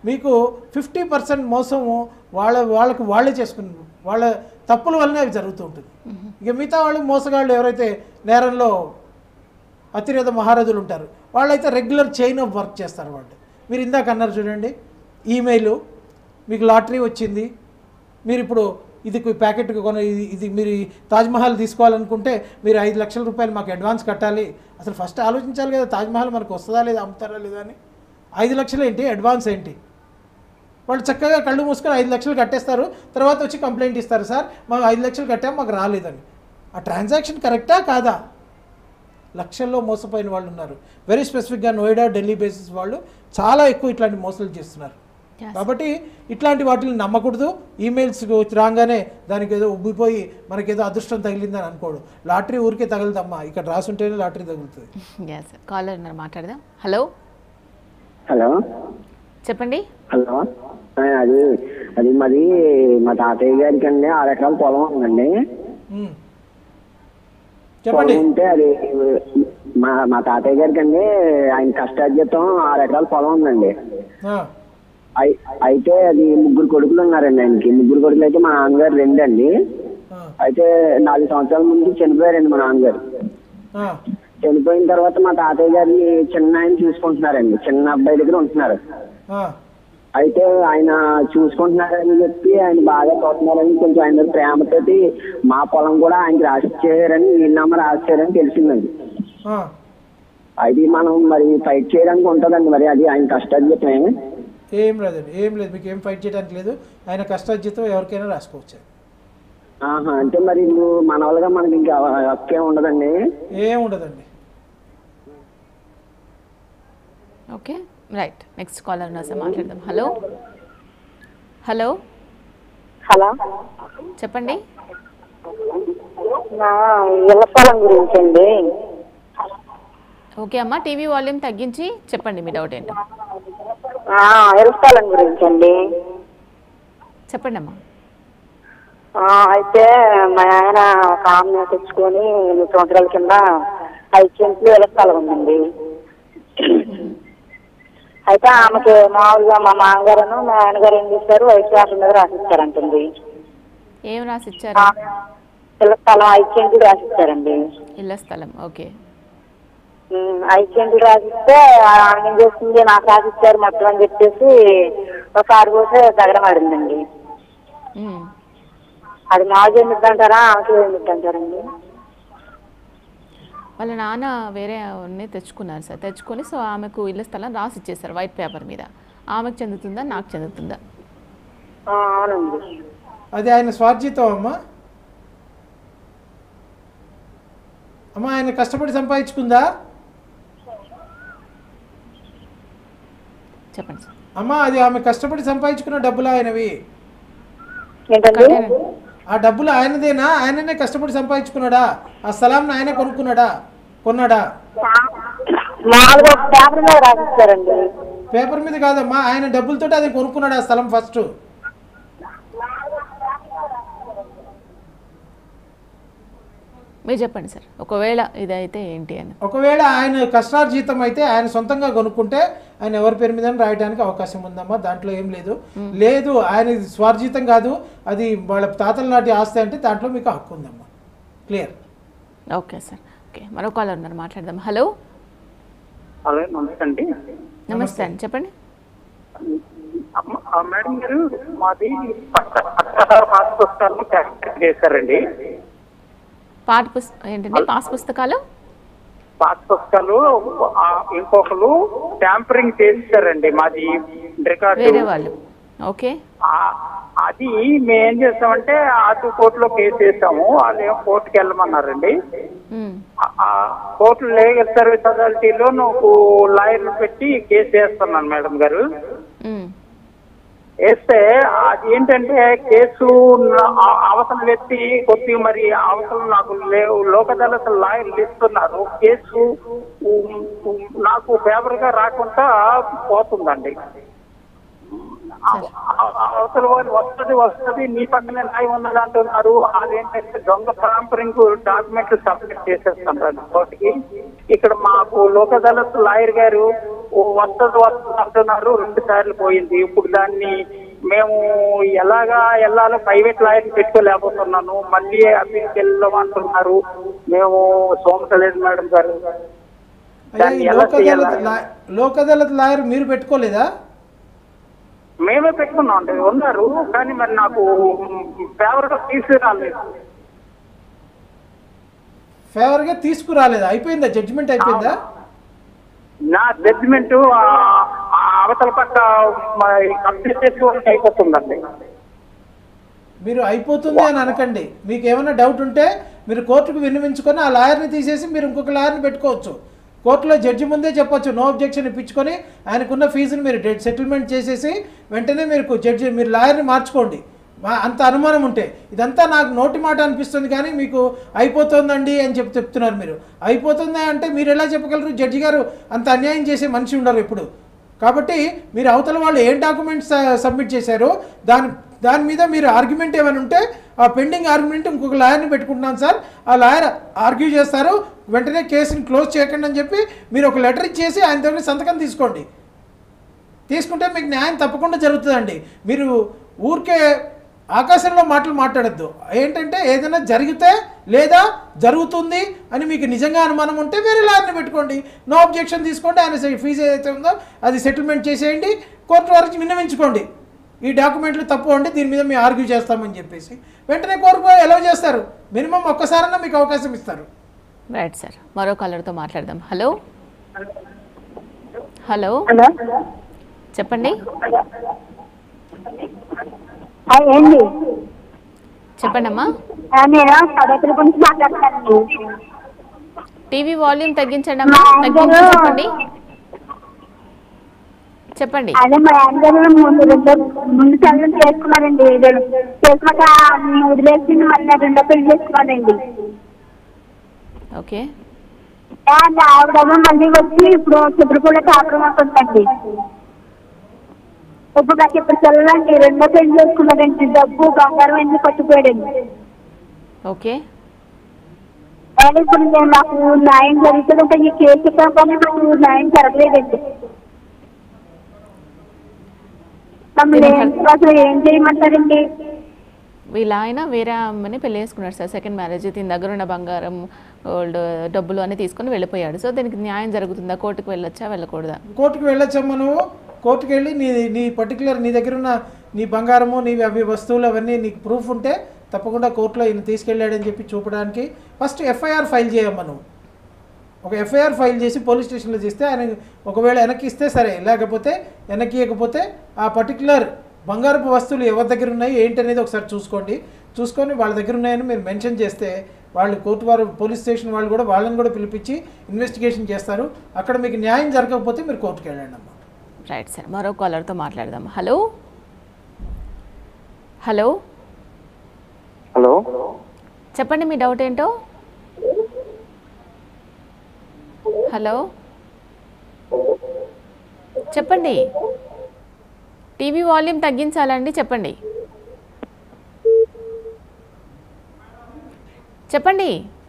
మీకు ఫిఫ్టీ పర్సెంట్ మోసము వాళ్ళ వాళ్ళకి వాళ్ళే చేసుకున్నారు వాళ్ళ తప్పుల వల్లనే అవి జరుగుతూ ఉంటుంది ఇక మిగతా వాళ్ళు మోసగాళ్ళు ఎవరైతే నేరంలో అతిరేత మహారథులు ఉంటారు వాళ్ళైతే రెగ్యులర్ చైన్ ఆఫ్ వర్క్ చేస్తారు వాళ్ళు మీరు ఇందాక అన్నారు చూడండి ఈమెయిల్ మీకు లాటరీ వచ్చింది మీరు ఇప్పుడు ఇది ప్యాకెట్ కొన ఇది ఇది మీరు ఈ తాజ్మహల్ తీసుకోవాలనుకుంటే మీరు ఐదు లక్షల రూపాయలు మాకు అడ్వాన్స్ కట్టాలి అసలు ఫస్ట్ ఆలోచించాలి కదా తాజ్మహల్ మనకు వస్తుందా లేదా అమ్ముతారా లేదా అని ఐదు లక్షలు ఏంటి అడ్వాన్స్ ఏంటి వాళ్ళు చక్కగా కళ్ళు మూసుకొని ఐదు లక్షలు కట్టేస్తారు తర్వాత వచ్చి కంప్లైంట్ ఇస్తారు సార్ మాకు ఐదు లక్షలు కట్టాం మాకు రాలేదని ఆ ట్రాన్సాక్షన్ కరెక్టా కాదా లక్షల్లో మోసపోయిన వాళ్ళు ఉన్నారు వెరీ స్పెసిఫిక్గా నోయిడా ఢిల్లీ బేసిస్ వాళ్ళు చాలా ఎక్కువ ఇట్లాంటి మోసాలు చేస్తున్నారు Yes. కాబట్టి ఇట్లాంటి వాటిని నమ్మకూడదు ఈమెయిల్స్ రాగానే దానికి ఏదో ఉబ్బిపోయి మనకేదో అదృష్టం తగిలిందని అనుకోడు లాటరీ ఊరికే తగలదమ్మా ఇక్కడ రాసుంటేనే లాటరీ తగులుతుంది ఎస్ కాలర్ ఉన్నారు మాట్లాడదాం హలో హలో చెప్పండి హలో ఆ, అది అది మాది మా తాతయ్య గారికి అండి ఆరు ఎకరాల పొలం ఉందండి ఉమ్. చెప్పండి పొలం ఉంటే అది మా మా తాతయ్య గారికి అండి ఆయన కష్టార్జితం ఆరు ఎకరాల పొలం ఉందండి ఆ, అయి- అయితే అది ముగ్గురు కొడుకులు ఉన్నారండి ఆయనకి ముగ్గురు కొడుకులు అయితే మా నాన్నగారు రెండండి ఆ, అయితే నాలుగు సంవత్సరాల ముందు చనిపోయారండి మా నాన్నగారు ఆ, చనిపోయిన తర్వాత మా తాతయ్య గారిని చిన్న ఆయన చూసుకుంటున్నారండి చిన్న అబ్బాయి దగ్గర ఉంటున్నారు ఆ, అయితే ఆయన చూసుకుంటున్నారని చెప్పి ఆయన బాగా చూస్తున్నారని కొంచెం ఆయన మీద ప్రేమతోటి మా పొలం కూడా ఆయనకి రాసిచ్చారని వీళ్ళమ్మ రాసిచ్చారని తెలిసిందండి ఆ. అది మనం మరి ఫైట్ చేయడానికి ఉంటుందండి మరి అది ఆయన కష్టార్జితమే ఏం లేదండి ఏం లేదు మీకు ఏం ఫైట్ చేయడానికి లేదు ఆయన కష్టార్జితం ఎవరికైనా రాసుకోవచ్చు ఆహా అంటే మరి వీళ్ళు మన వాళ్ళగా మనకి ఇంకా హక్కే ఉండదండి ఏం ఉండదండి ఓకే రైట్ నెక్స్ట్ కాలర్ ఉన్నారు సార్ మాట్లాడదాం హలో హలో హలో చెప్పండి నా ఇళ్ల స్థలం గురించి అండి ఓకే అమ్మా టీవీ వాల్యూమ్ తగ్గించి చెప్పండి మీ డౌట్ ఏంటో ఆ, ఇళ్ల స్థలం గురించి అండి చెప్పండి అమ్మా ఆ, అయితే మా ఆయన ఒక ఆమె తెచ్చుకొని ఎనిమిది సంవత్సరాల కింద ఐదు సెంట్లు ఇళ్ల స్థలం ఉందండి అయితే ఆమెకి మామూలుగా మా మామగారును మా ఆయనగారు ఏం చేశారు వైట్ పేపర్ మీద రాసిస్తారంటుంది ఏం రాసిచ్చారు ఆ, ఇళ్ల స్థలం ఐదు సెంట్లు రాసిస్తారండి ఇళ్ళ స్థలం ఓకే ఉమ్, ఐదు సెంట్లు రాసిస్తే ఆమె ఏం చేస్తుంది నాకు రాసిచ్చారు మొత్తం అని చెప్పేసి ఒక ఆరు పోతే తగలమాడిందండి మ్మ్. అది మాకు ఎందుకు అంటారా ఆమెకి ఎందుకు అంటారండి వాళ్ళ నాన్న వేరే ఆవిడని తెచ్చుకున్నారు సార్ తెచ్చుకొని సో ఆమెకు ఇళ్ళ స్థలం రాసి ఇచ్చేసారు వైట్ పేపర్ మీద ఆమెకు చెందుతుందా నాకు చెందుతుందా ఆ, అవునండి అది ఆయన స్వార్జితం అమ్మా అమ్మా ఆయన కష్టపడి సంపాదించుకుందా చెప్పండి సార్ అమ్మా అది ఆమె కష్టపడి సంపాదించుకున్న డబ్బులు ఆయనవి ఏంటండి కట్టేనండి. ఆ డబ్బులు ఆయనదేనా ఆయననే కష్టపడి సంపాదించుకున్నాడా ఆ స్థలాన్ని ఆయన కొనుక్కున్నాడా కొన్నాడా మామూలుగా ఒక పేపర్ మీద రాసిస్తారండి పేపర్ మీద కాదమ్మా ఆయన డబ్బులతో అది కొనుక్కున్నాడు ఆ స్థలం ఫస్ట్ మీరు చెప్పండి సార్ ఒకవేళ ఇదైతే ఏంటి అని ఒకవేళ ఆయన కష్టార్జితం అయితే ఆయన సొంతంగా కొనుక్కుంటే ఆయన ఎవరి పేరు మీద రాయడానికి అవకాశం ఉందమ్మా దాంట్లో ఏం లేదు లేదు ఆయన ఇది స్వార్జితం కాదు అది వాళ్ళ తాతల నాటి ఆస్తి అంటే దాంట్లో మీకు హక్కు ఉందమ్మా క్లియర్ ఓకే సార్ ఓకే మరో కాలర్ ఉన్నారు మాట్లాడదాం హలో హలో నమస్తే అండి నమస్తే అండి చెప్పండి అమ్మ- ఆ మేడం గారు మాది పట్ట- పట్ట పాత పుస్తకాలు ట్యాక్స్ చేశారండి పాఠ పుస్తకం ఏంటండి పాస్ పుస్తకాలు పాత పుస్తకాలు ఆ ఇంకొకరు ట్యాంపరింగ్ చేశారండి మాది రికార్డు వేరే వాళ్ళు ఓకే ఆ- అది మేము ఏం చేస్తామంటే ఆటు కోర్టులో కేసు వేసాము వాళ్ళు ఏమో కోర్టుకి వెళ్ళమన్నారండి మ్మ్. ఆ- ఆ కోర్టు లీగల్ సర్వీస్ అథారిటీలో నువ్వు లాయర్లు పెట్టి కేసు వేస్తున్నాను మేడం గారు మ్మ్. వేస్తే అది ఏంటంటే కేసు నా- ఆ- అవసరం వ్యక్తి కొద్దిగా మరి అవసరం నాకు లేవు లోక్ అదాలత్ లాయర్లు ఇస్తున్నారు కేసు ఉమ్, ఉమ్, నాకు ఫేవర్ గా రాకుండా పోతుందండి అవ- అవ- అవసరం వాళ్ళు వస్తుంది వస్తుంది నీ పక్కనే న్యాయం ఉన్నది అంటున్నారు అదేంటంటే దొంగ ప్రాంపరింగ్ డాక్యుమెంట్లు సబ్మిట్ చేసేస్తున్నారు కోర్టుకి ఇక్కడ మాకు లోక్ అదాలత్ లాయర్ గారు ఓ వస్తుంది వస్తుంది అంటున్నారు రెండు సార్లు పోయింది ఇప్పుడు దాన్ని మేము ఎలాగా వెళ్ళాలో ప్రైవేట్ లాయర్ పెట్టుకోలేకపోతున్నాను మళ్ళీ అప్పీల్కి వెళ్ళమంటున్నారు మేము సోమసలేదు మేడం గారు అయ్యా దాన్ని ఈ ఎలా లోక్ చేయాలా? అదాలత్ లా- లోక్ అదాలత్ లాయర్ మీరు పెట్టుకోలేదా మేమే పెట్టుకున్నాం అండి ఉన్నారు కానీ మరి నాకు ఫేవర్ గా తీసుకురాలేదు ఫేవర్గా తీసుకురాలేదా అయిపోయిందా జడ్జిమెంట్ అయిపోయిందా నా జడ్జిమెంట్ అవతల పక్క కంప్లీట్ చేసుకోవడానికి అయిపోతుందండి మీరు అయిపోతుంది అని అనకండి మీకు ఏమైనా డౌట్ ఉంటే మీరు కోర్టుకు విన్నవించుకొని ఆ లాయర్ని తీసేసి మీరు ఇంకొక లాయర్ని పెట్టుకోవచ్చు కోర్టులో జడ్జి ముందే చెప్పొచ్చు నో అబ్జెక్షన్ ఇప్పించుకొని ఆయనకున్న ఫీజుని మీరు సెటిల్మెంట్ చేసేసి వెంటనే మీరు జడ్జి మీరు లాయర్ని మార్చుకోండి మా- అంత అనుమానం ఉంటే ఇదంతా నాకు నోటి మాట అనిపిస్తుంది కానీ మీకు అయిపోతుందండి అని చెప్పి చెప్తున్నారు మీరు అయిపోతుందా అంటే మీరు ఎలా చెప్పగలరు జడ్జి గారు అంత అన్యాయం చేసే మనిషి ఉండరు ఇప్పుడు కాబట్టి మీరు అవతల వాళ్ళు ఏం డాక్యుమెంట్స్ సబ్మిట్ చేశారో దాని దాని మీద మీరు ఆర్గ్యుమెంట్ ఏమైనా ఉంటే ఆ పెండింగ్ ఆర్గ్యుమెంట్ ఇంకొక లాయర్ని పెట్టుకుంటున్నాను సార్ ఆ లాయర్ ఆర్గ్యూ చేస్తారు వెంటనే కేసుని క్లోజ్ చేయకండి అని చెప్పి మీరు ఒక లెటర్ ఇచ్చేసి ఆయన దగ్గర సంతకం తీసుకోండి తీసుకుంటే మీకు న్యాయం తప్పకుండా జరుగుతుందండి మీరు ఊరికే ఆకాశంలో మాటలు మాట్లాడద్దు ఏంటంటే ఏదైనా జరిగితే లేదా జరుగుతుంది అని మీకు నిజంగా అనుమానం ఉంటే వేరే లాయర్ని పెట్టుకోండి నో అబ్జెక్షన్ తీసుకోండి ఆయన సె- ఫీజు ఏదైతే ఉందో అది సెటిల్మెంట్ చేసేయండి కోర్టు వారికి విన్నవించుకోండి ఈ డాక్యుమెంట్లు తప్పు అండి దీని మీద మేము ఆర్గ్యూ చేస్తామని చెప్పేసి వెంటనే కోర్టు ఎలా చేస్తారు మినిమం ఒక్కసారన్నా మీకు అవకాశం ఇస్తారు రైట్ సార్ మరో కాలర్తో మాట్లాడదాం హలో హలో హలో చెప్పండి ఏంటి చెప్పండి అమ్మా నేను పద్ధతుల గురించి మాట్లాడతాను టీవీ వాల్యూమ్ తగ్గించండి అమ్మా మా తగ్గించి అందరూ- చెప్పండి చెప్పండి అదే మా అందరూ ముందు రెండో ముందు చదువు చేసుకున్నారండి చేసుకున్నాక వదిలేసి మళ్ళీ రెండో పెళ్లి చేసుకున్నారండి ఓకే అండ్ ఆవిడేమో మళ్ళీ వచ్చి ఇప్పుడు చిప్పుడుపూడ కాపురం అవుతుందండి ఇప్పుడు నాకు ఇప్పుడు చల్లండి రెండో పెళ్లి చేసుకున్నాడండి డబ్బు బంగారం అన్ని పట్టుకోయాడండి ఓకే అండ్ ఇప్పుడు నేను నాకు న్యాయం జరుగుతుందంటే ఈ కేసు చెప్పాను కానీ నాకు న్యాయం జరగలేదండి మమ్మల్ని ఏం- అసలు ఏం చేయమంటారండి వీళ్ళ ఆయన వేరే అమ్మని పెళ్లి చేసుకున్నాడు సార్ సెకండ్ మ్యారేజ్ దీని దగ్గర ఉన్న బంగారం గోల్డ్ డబ్బులు అన్ని తీసుకొని వెళ్ళిపోయాడు సో దీనికి న్యాయం జరుగుతుందా కోర్టుకు వెళ్ళొచ్చా వెళ్ళకూడదా కోర్టుకు వెళ్ళొచ్చమ్మా నువ్వు కోర్టుకు వెళ్ళి నీ నీ పర్టికులర్ నీ దగ్గర ఉన్న నీ బంగారము నీ అవి వస్తువులు అవన్నీ నీకు ప్రూఫ్ ఉంటే తప్పకుండా కోర్టులో ఈయన తీసుకెళ్ళాడని చెప్పి చూపడానికి ఫస్ట్ ఎఫ్ఐఆర్ ఫైల్ చేయమ్మా నువ్వు ఒక ఎఫ్ఐఆర్ ఫైల్ చేసి పోలీస్ స్టేషన్లో చేస్తే ఆయన ఒకవేళ వెనక్కి ఇస్తే సరే లేకపోతే వెనక్కి ఇవ్వకపోతే ఆ పర్టికులర్ బంగారపు వస్తువులు ఎవరి దగ్గర ఉన్నాయి ఏంటి అనేది ఒకసారి చూసుకోండి చూసుకొని వాళ్ళ దగ్గర ఉన్నాయని మీరు మెన్షన్ చేస్తే వాళ్ళు కోర్టు వారు పోలీస్ స్టేషన్ వాళ్ళు కూడా వాళ్ళని కూడా పిలిపించి ఇన్వెస్టిగేషన్ చేస్తారు అక్కడ మీకు న్యాయం జరగకపోతే మీరు కోర్టుకు వెళ్ళండి అమ్మా రైట్ సార్ మరో కాలర్తో మాట్లాడదాం హలో హలో హలో చెప్పండి మీ డౌట్ ఏంటో హలో చెప్పండి టీవీ వాల్యూమ్ తగ్గించాలండి చెప్పండి చెప్పండి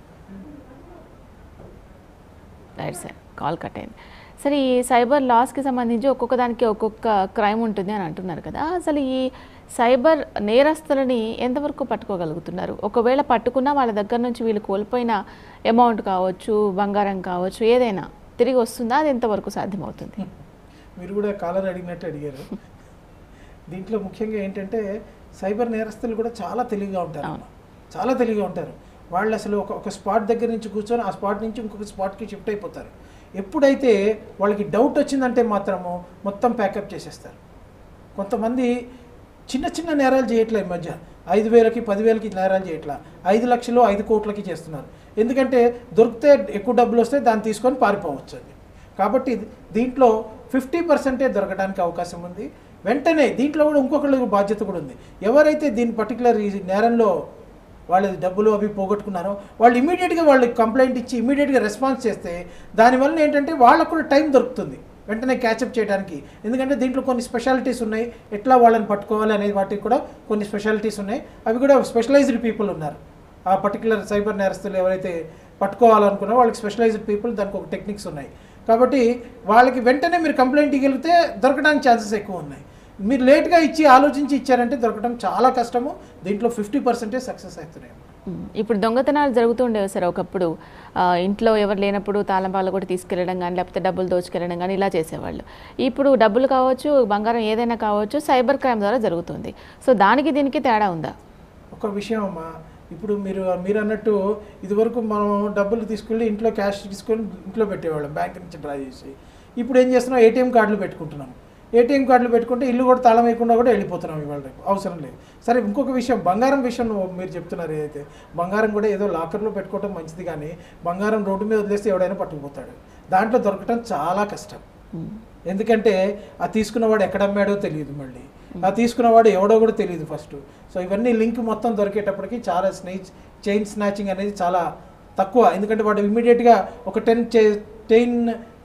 రైట్ సార్ కాల్ కట్ అయింది సరే ఈ సైబర్ లాస్కి సంబంధించి ఒక్కొక్క దానికి ఒక్కొక్క క్రైమ్ ఉంటుంది అని అంటున్నారు కదా అసలు ఈ సైబర్ నేరస్తులని ఎంతవరకు పట్టుకోగలుగుతున్నారు ఒకవేళ పట్టుకున్నా వాళ్ళ దగ్గర నుంచి వీళ్ళు కోల్పోయిన అమౌంట్ కావచ్చు బంగారం కావచ్చు ఏదైనా తిరిగి వస్తుందా అది ఎంతవరకు సాధ్యమవుతుంది మీరు కూడా కాలర్ అడిగినట్టు అడిగారు దీంట్లో ముఖ్యంగా ఏంటంటే సైబర్ నేరస్తులు కూడా చాలా తెలివిగా ఉంటారు అమ్మా. చాలా తెలివిగా ఉంటారు వాళ్ళు అసలు ఒక ఒక స్పాట్ దగ్గర నుంచి కూర్చొని ఆ స్పాట్ నుంచి ఇంకొక స్పాట్కి షిఫ్ట్ అయిపోతారు ఎప్పుడైతే వాళ్ళకి డౌట్ వచ్చిందంటే మాత్రము మొత్తం ప్యాకప్ చేసేస్తారు కొంతమంది చిన్న చిన్న నేరాలు చేయట్లే ఈ మధ్య ఐదు వేలకి పదివేలకి నేరాలు చేయట్లా ఐదు లక్షలు ఐదు కోట్లకి చేస్తున్నారు ఎందుకంటే దొరికితే ఎక్కువ డబ్బులు వస్తే దాన్ని తీసుకొని పారిపోవచ్చు అది కాబట్టి ఇది- దీంట్లో ఫిఫ్టీ పర్సెంటే దొరకడానికి అవకాశం ఉంది వెంటనే దీంట్లో కూడా ఇంకొకళ్ళ బాధ్యత కూడా ఉంది ఎవరైతే దీని పర్టికులర్ ఈ నేరంలో వాళ్ళ డబ్బులు అవి పోగొట్టుకున్నారో వాళ్ళు ఇమీడియట్గా వాళ్ళకి కంప్లైంట్ ఇచ్చి ఇమీడియట్గా రెస్పాన్స్ చేస్తే దానివల్ల ఏంటంటే వాళ్ళకు కూడా టైం దొరుకుతుంది వెంటనే క్యాచప్ చేయడానికి ఎందుకంటే దీంట్లో కొన్ని స్పెషాలిటీస్ ఉన్నాయి ఎట్లా వాళ్ళని పట్టుకోవాలి అనే వాటికి కూడా కొన్ని స్పెషాలిటీస్ ఉన్నాయి అవి కూడా స్పెషలైజ్డ్ పీపుల్ ఉన్నారు ఆ పర్టికులర్ సైబర్ నేరస్తులు ఎవరైతే పట్టుకోవాలనుకున్నారో వాళ్ళకి స్పెషలైజ్డ్ పీపుల్ దానికి ఒక టెక్నిక్స్ ఉన్నాయి కాబట్టి వాళ్ళకి వెంటనే మీరు కంప్లైంట్ ఇవ్వగలిగితే దొరకడానికి ఛాన్సెస్ ఎక్కువ ఉన్నాయి మీరు లేట్గా ఇచ్చి ఆలోచించి ఇచ్చారంటే దొరకడం చాలా కష్టము దీంట్లో ఫిఫ్టీ పర్సెంటేజ్ సక్సెస్ అవుతున్నాయి మ్మ్. ఇప్పుడు దొంగతనాలు జరుగుతూ ఉండేవి సార్ ఒకప్పుడు ఆ, ఇంట్లో ఎవరు లేనప్పుడు తాళం పాలు కూడా తీసుకెళ్ళడం కానీ లేకపోతే డబ్బులు దోచుకెళ్ళడం కానీ ఇలా చేసేవాళ్ళు ఇప్పుడు డబ్బులు కావచ్చు బంగారం ఏదైనా కావచ్చు సైబర్ క్రైమ్ ద్వారా జరుగుతుంది సో దానికి దీనికి తేడా ఉందా ఒక విషయం అమ్మా ఇప్పుడు మీరు మీరు అన్నట్టు ఇదివరకు మనం డబ్బులు తీసుకెళ్ళి ఇంట్లో క్యాష్ తీసుకొని ఇంట్లో పెట్టేవాళ్ళం బ్యాంక్ నుంచి డ్రా చేసి ఇప్పుడు ఏం చేస్తున్నాం ఏటీఎం కార్డులు పెట్టుకుంటున్నాం ఏటీఎం కార్డులు పెట్టుకుంటే ఇల్లు కూడా తాళం వేయకుండా కూడా వెళ్ళిపోతున్నాం ఇవాళ రేపు అవసరం లేదు సరే ఇంకొక విషయం బంగారం విషయం మీరు చెప్తున్నారు ఏదైతే బంగారం కూడా ఏదో లాకర్లో పెట్టుకోవడం మంచిది కానీ బంగారం రోడ్డు మీద వదిలేస్తే ఎవడైనా పట్టుకుపోతాడు దాంట్లో దొరకటం చాలా కష్టం ఎందుకంటే ఆ తీసుకున్నవాడు ఎక్కడ అమ్మాడో తెలియదు మళ్ళీ ఆ తీసుకున్నవాడు ఎవడో కూడా తెలియదు ఫస్ట్ సో ఇవన్నీ లింక్ మొత్తం దొరికేటప్పటికి చాలా స్నేచ్ చైన్ స్నాచింగ్ అనేది చాలా తక్కువ ఎందుకంటే వాడు ఇమీడియట్గా ఒక టెన్ చైన్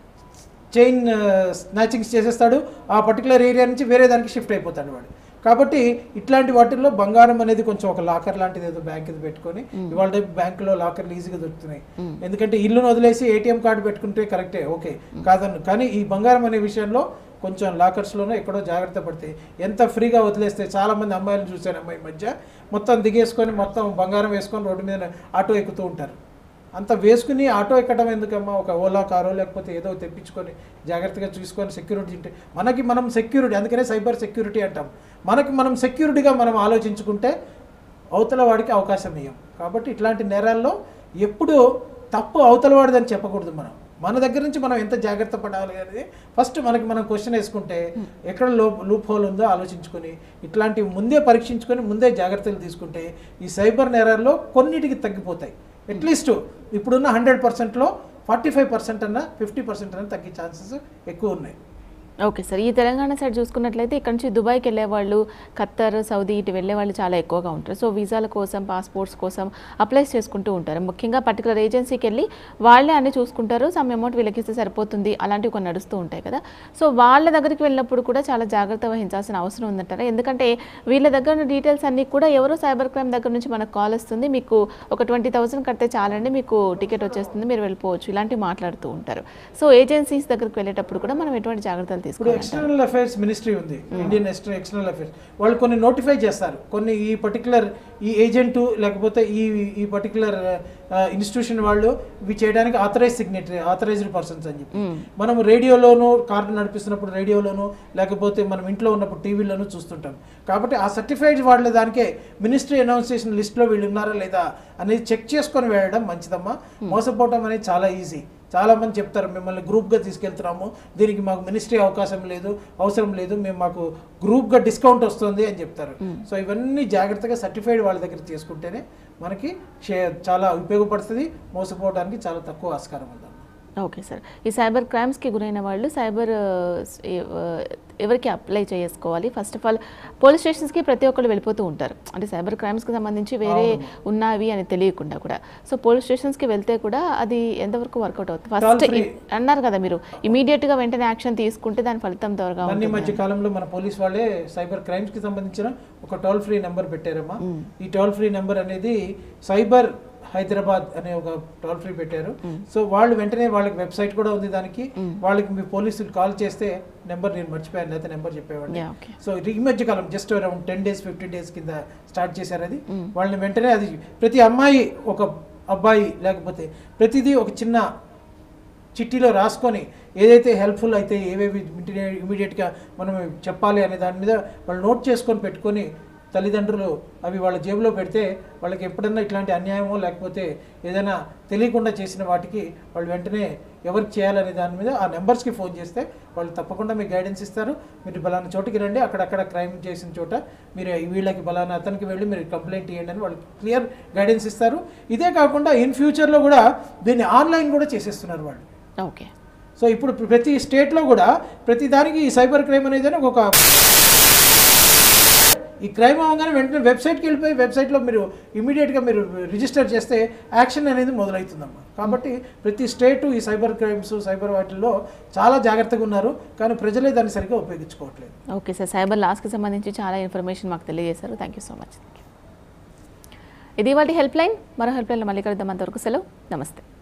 చైన్ స్నాచింగ్స్ చేసేస్తాడు ఆ పర్టికులర్ ఏరియా నుంచి వేరే దానికి షిఫ్ట్ అయిపోతాడు వాడు కాబట్టి ఇట్లాంటి వాటిల్లో బంగారం అనేది కొంచెం ఒక లాకర్ లాంటిది ఏదో బ్యాంక్ ఇది పెట్టుకొని ఇవాళ రేపు బ్యాంకులో లాకర్లు ఈజీగా దొరుకుతున్నాయి ఎందుకంటే ఇల్లును వదిలేసి ఏటీఎం కార్డు పెట్టుకుంటే కరెక్టే ఓకే కాదన్ను కానీ ఈ బంగారం అనే విషయంలో కొంచెం లాకర్స్లోనే ఎక్కడో జాగ్రత్త పడితే ఎంత ఫ్రీగా వదిలేస్తే చాలా మంది అమ్మాయిలు చూశాను అమ్మాయి మధ్య మొత్తం దిగేసుకొని మొత్తం బంగారం వేసుకొని రోడ్డు మీద ఆటో ఎక్కుతూ ఉంటారు అంత వేసుకుని ఆటో ఎక్కడం ఎందుకమ్మా ఒక ఓలా కారో లేకపోతే ఏదో తెప్పించుకొని జాగ్రత్తగా చూసుకొని సెక్యూరిటీ ఉంటే మనకి మనం సెక్యూరిటీ అందుకనే సైబర్ సెక్యూరిటీ అంటాం మనకి మనం సెక్యూరిటీగా మనం ఆలోచించుకుంటే అవతల వాడికి అవకాశం ఇవ్వం కాబట్టి ఇట్లాంటి నేరాల్లో ఎప్పుడు తప్పు అవతల వాడిదని చెప్పకూడదు మనం మన దగ్గర నుంచి మనం ఎంత జాగ్రత్త పడాలి అనేది ఫస్ట్ మనకి మనం క్వశ్చన్ వేసుకుంటే ఎక్కడ లో లూప్ హోల్ ఉందో ఆలోచించుకొని ఇట్లాంటివి ముందే పరీక్షించుకొని ముందే జాగ్రత్తలు తీసుకుంటే ఈ సైబర్ నేరాల్లో కొన్నిటికి తగ్గిపోతాయి అట్లీస్ట్ ఇప్పుడున్న హండ్రెడ్ పర్సెంట్లో ఫార్టీ ఫైవ్ పర్సెంట్ అన్న ఫిఫ్టీ పర్సెంట్ అన్న తగ్గే ఛాన్సెస్ ఎక్కువ ఉన్నాయి ఓకే సార్ ఈ తెలంగాణ సైడ్ చూసుకున్నట్లయితే ఇక్కడ నుంచి దుబాయ్కి వెళ్ళే వాళ్ళు ఖత్తర్ సౌదీ ఇటు వెళ్ళే వాళ్ళు చాలా ఎక్కువగా ఉంటారు సో వీసాల కోసం పాస్పోర్ట్స్ కోసం అప్లై చేసుకుంటూ ఉంటారు ముఖ్యంగా పర్టికులర్ ఏజెన్సీకి వెళ్ళి వాళ్ళే అన్ని చూసుకుంటారు సమ్ అమౌంట్ వీళ్ళకి ఇస్తే సరిపోతుంది అలాంటివి కొన్ని నడుస్తూ ఉంటాయి కదా సో వాళ్ళ దగ్గరికి వెళ్ళినప్పుడు కూడా చాలా జాగ్రత్త వహించాల్సిన అవసరం ఉందంటారా ఎందుకంటే వీళ్ళ దగ్గర ఉన్న డీటెయిల్స్ అన్నీ కూడా ఎవరో సైబర్ క్రైమ్ దగ్గర నుంచి మనకు కాల్ వస్తుంది మీకు ఒక ట్వంటీ థౌసండ్ కడితే చాలండి మీకు టికెట్ వచ్చేస్తుంది మీరు వెళ్ళిపోవచ్చు ఇలాంటివి మాట్లాడుతూ ఉంటారు సో ఏజెన్సీస్ దగ్గరికి వెళ్ళేటప్పుడు కూడా మనం ఎటువంటి జాగ్రత్తలు ఇప్పుడు తీసుకోవాలి ఎక్స్టర్నల్ అఫైర్స్ మినిస్ట్రీ ఉంది ఇండియన్ ఎక్స్టర్నల్ అఫైర్స్ వాళ్ళు కొన్ని నోటిఫై చేస్తారు కొన్ని ఈ పర్టికులర్ ఈ ఏజెంటు లేకపోతే ఈ ఈ పర్టికులర్ ఇన్స్టిట్యూషన్ వాళ్ళు ఇవి చేయడానికి ఆథరైజ్ సిగ్నేటరీ ఆథరైజ్డ్ పర్సన్స్ అని చెప్పి మనం రేడియోలోను కార్ నడిపిస్తున్నప్పుడు రేడియోలోను లేకపోతే మనం ఇంట్లో ఉన్నప్పుడు టీవీలోను చూస్తుంటాం కాబట్టి ఆ సర్టిఫైడ్ వాళ్ళ దానికే మినిస్ట్రీ అనౌన్స్ చేసిన లిస్ట్లో వీళ్ళు ఉన్నారా లేదా అనేది చెక్ చేసుకొని వెళ్ళడం మంచిదమ్మా మోసపోవటం అనేది చాలా ఈజీ చాలా మంది చెప్తారు మిమ్మల్ని గ్రూప్గా తీసుకెళ్తున్నాము దీనికి మాకు మినిస్ట్రీ అవకాశం లేదు అవసరం లేదు మేము మాకు గ్రూప్గా డిస్కౌంట్ వస్తుంది అని చెప్తారు సో ఇవన్నీ జాగ్రత్తగా సర్టిఫైడ్ వాళ్ళ దగ్గర చేసుకుంటేనే మనకి షే- చాలా ఉపయోగపడుతుంది మోసపోవడానికి చాలా తక్కువ ఆస్కారం ఉందన్నమాట ఓకే సార్ ఈ సైబర్ క్రైమ్స్కి గురైన వాళ్ళు సైబర్ ఆ, స్- ఏ- ఆ, ఎవరికి అప్లై చేసుకోవాలి ఫస్ట్ ఆఫ్ ఆల్ పోలీస్ స్టేషన్స్కి ప్రతి ఒక్కళ్ళు వెళ్ళిపోతూ ఉంటారు అంటే సైబర్ క్రైమ్స్కి సంబంధించి వేరే ఉన్నవి అని తెలియకుండా కూడా సో పోలీస్ స్టేషన్స్కి వెళ్తే కూడా అది ఎంతవరకు వర్కౌట్ అవుతుంది Toll ఫస్ట్ free. అన్నారు కదా మీరు ఇమీడియట్గా వెంటనే యాక్షన్ తీసుకుంటే దాని ఫలితం త్వరగా అన్ని ఉంటుంది మధ్య కాలంలో మన పోలీస్ వాళ్ళే సైబర్ క్రైమ్స్ కి సంబంధించిన ఒక టోల్ ఫ్రీ నెంబర్ పెట్టారమ్మా ఈ టోల్ ఫ్రీ నెంబర్ అనేది సైబర్ హైదరాబాద్ అనే ఒక టోల్ ఫ్రీ పెట్టారు సో వాళ్ళు వెంటనే వాళ్ళకి వెబ్సైట్ కూడా ఉంది దానికి వాళ్ళకి మీ పోలీసులు కాల్ చేస్తే నెంబర్ నేను మర్చిపోయాను లేకపోతే నెంబర్ చెప్పేవాడిని Yeah, okay. సో ఈ మధ్య కాలం just around ten days fifteen days కింద స్టార్ట్ చేశారు అది వాళ్ళని వెంటనే అది ప్రతి అమ్మాయి ఒక అబ్బాయి లేకపోతే ప్రతిదీ ఒక చిన్న చిట్టీలో రాసుకొని ఏదైతే హెల్ప్ఫుల్ అయితే ఏవేవి ఇమీడియట్గా మనం చెప్పాలి అనే దాని మీద వాళ్ళు నోట్ చేసుకొని పెట్టుకొని తల్లిదండ్రులు అవి వాళ్ళ జేబులో పెడితే వాళ్ళకి ఎప్పుడన్నా ఇట్లాంటి అన్యాయమో లేకపోతే ఏదైనా తెలియకుండా చేసిన వాటికి వాళ్ళు వెంటనే ఎవరికి చేయాలనే దాని మీద ఆ నెంబర్స్కి ఫోన్ చేస్తే వాళ్ళు తప్పకుండా మీకు గైడెన్స్ ఇస్తారు మీరు బలానా చోటుకి రండి అక్కడక్కడ క్రైమ్ చేసిన చోట మీరు వీళ్ళకి బలానా అతనికి వెళ్ళి మీరు కంప్లైంట్ ఇవ్వండి అని వాళ్ళు క్లియర్ గైడెన్స్ ఇస్తారు ఇదే కాకుండా ఇన్ ఫ్యూచర్లో కూడా దీన్ని ఆన్లైన్ కూడా చేసేస్తున్నారు వాళ్ళు ఓకే సో ఇప్పుడు ప్రతి స్టేట్లో కూడా ప్రతి దానికి ఈ సైబర్ క్రైమ్ అనేది అని ఒక ఈ క్రైమ్ అవగానే వెంటనే వెబ్సైట్కి వెళ్ళిపోయి వెబ్సైట్లో మీరు ఇమీడియట్గా మీరు రిజిస్టర్ చేస్తే యాక్షన్ అనేది మొదలవుతుందమ్మా కాబట్టి ప్రతి స్టేటు ఈ సైబర్ క్రైమ్స్ సైబర్ వాటిల్లో చాలా జాగ్రత్తగా ఉన్నారు కానీ ప్రజలే దాన్ని సరిగ్గా ఉపయోగించుకోవట్లేదు ఓకే సార్ సైబర్ లాస్కి సంబంధించి చాలా ఇన్ఫర్మేషన్ మాకు తెలియజేశారు థ్యాంక్ యూ సో మచ్ ఇది వాటి హెల్ప్ లైన్ మరో హెల్ప్ లైన్లో మళ్ళీ కలుద్దాం అంతవరకు సెలవు నమస్తే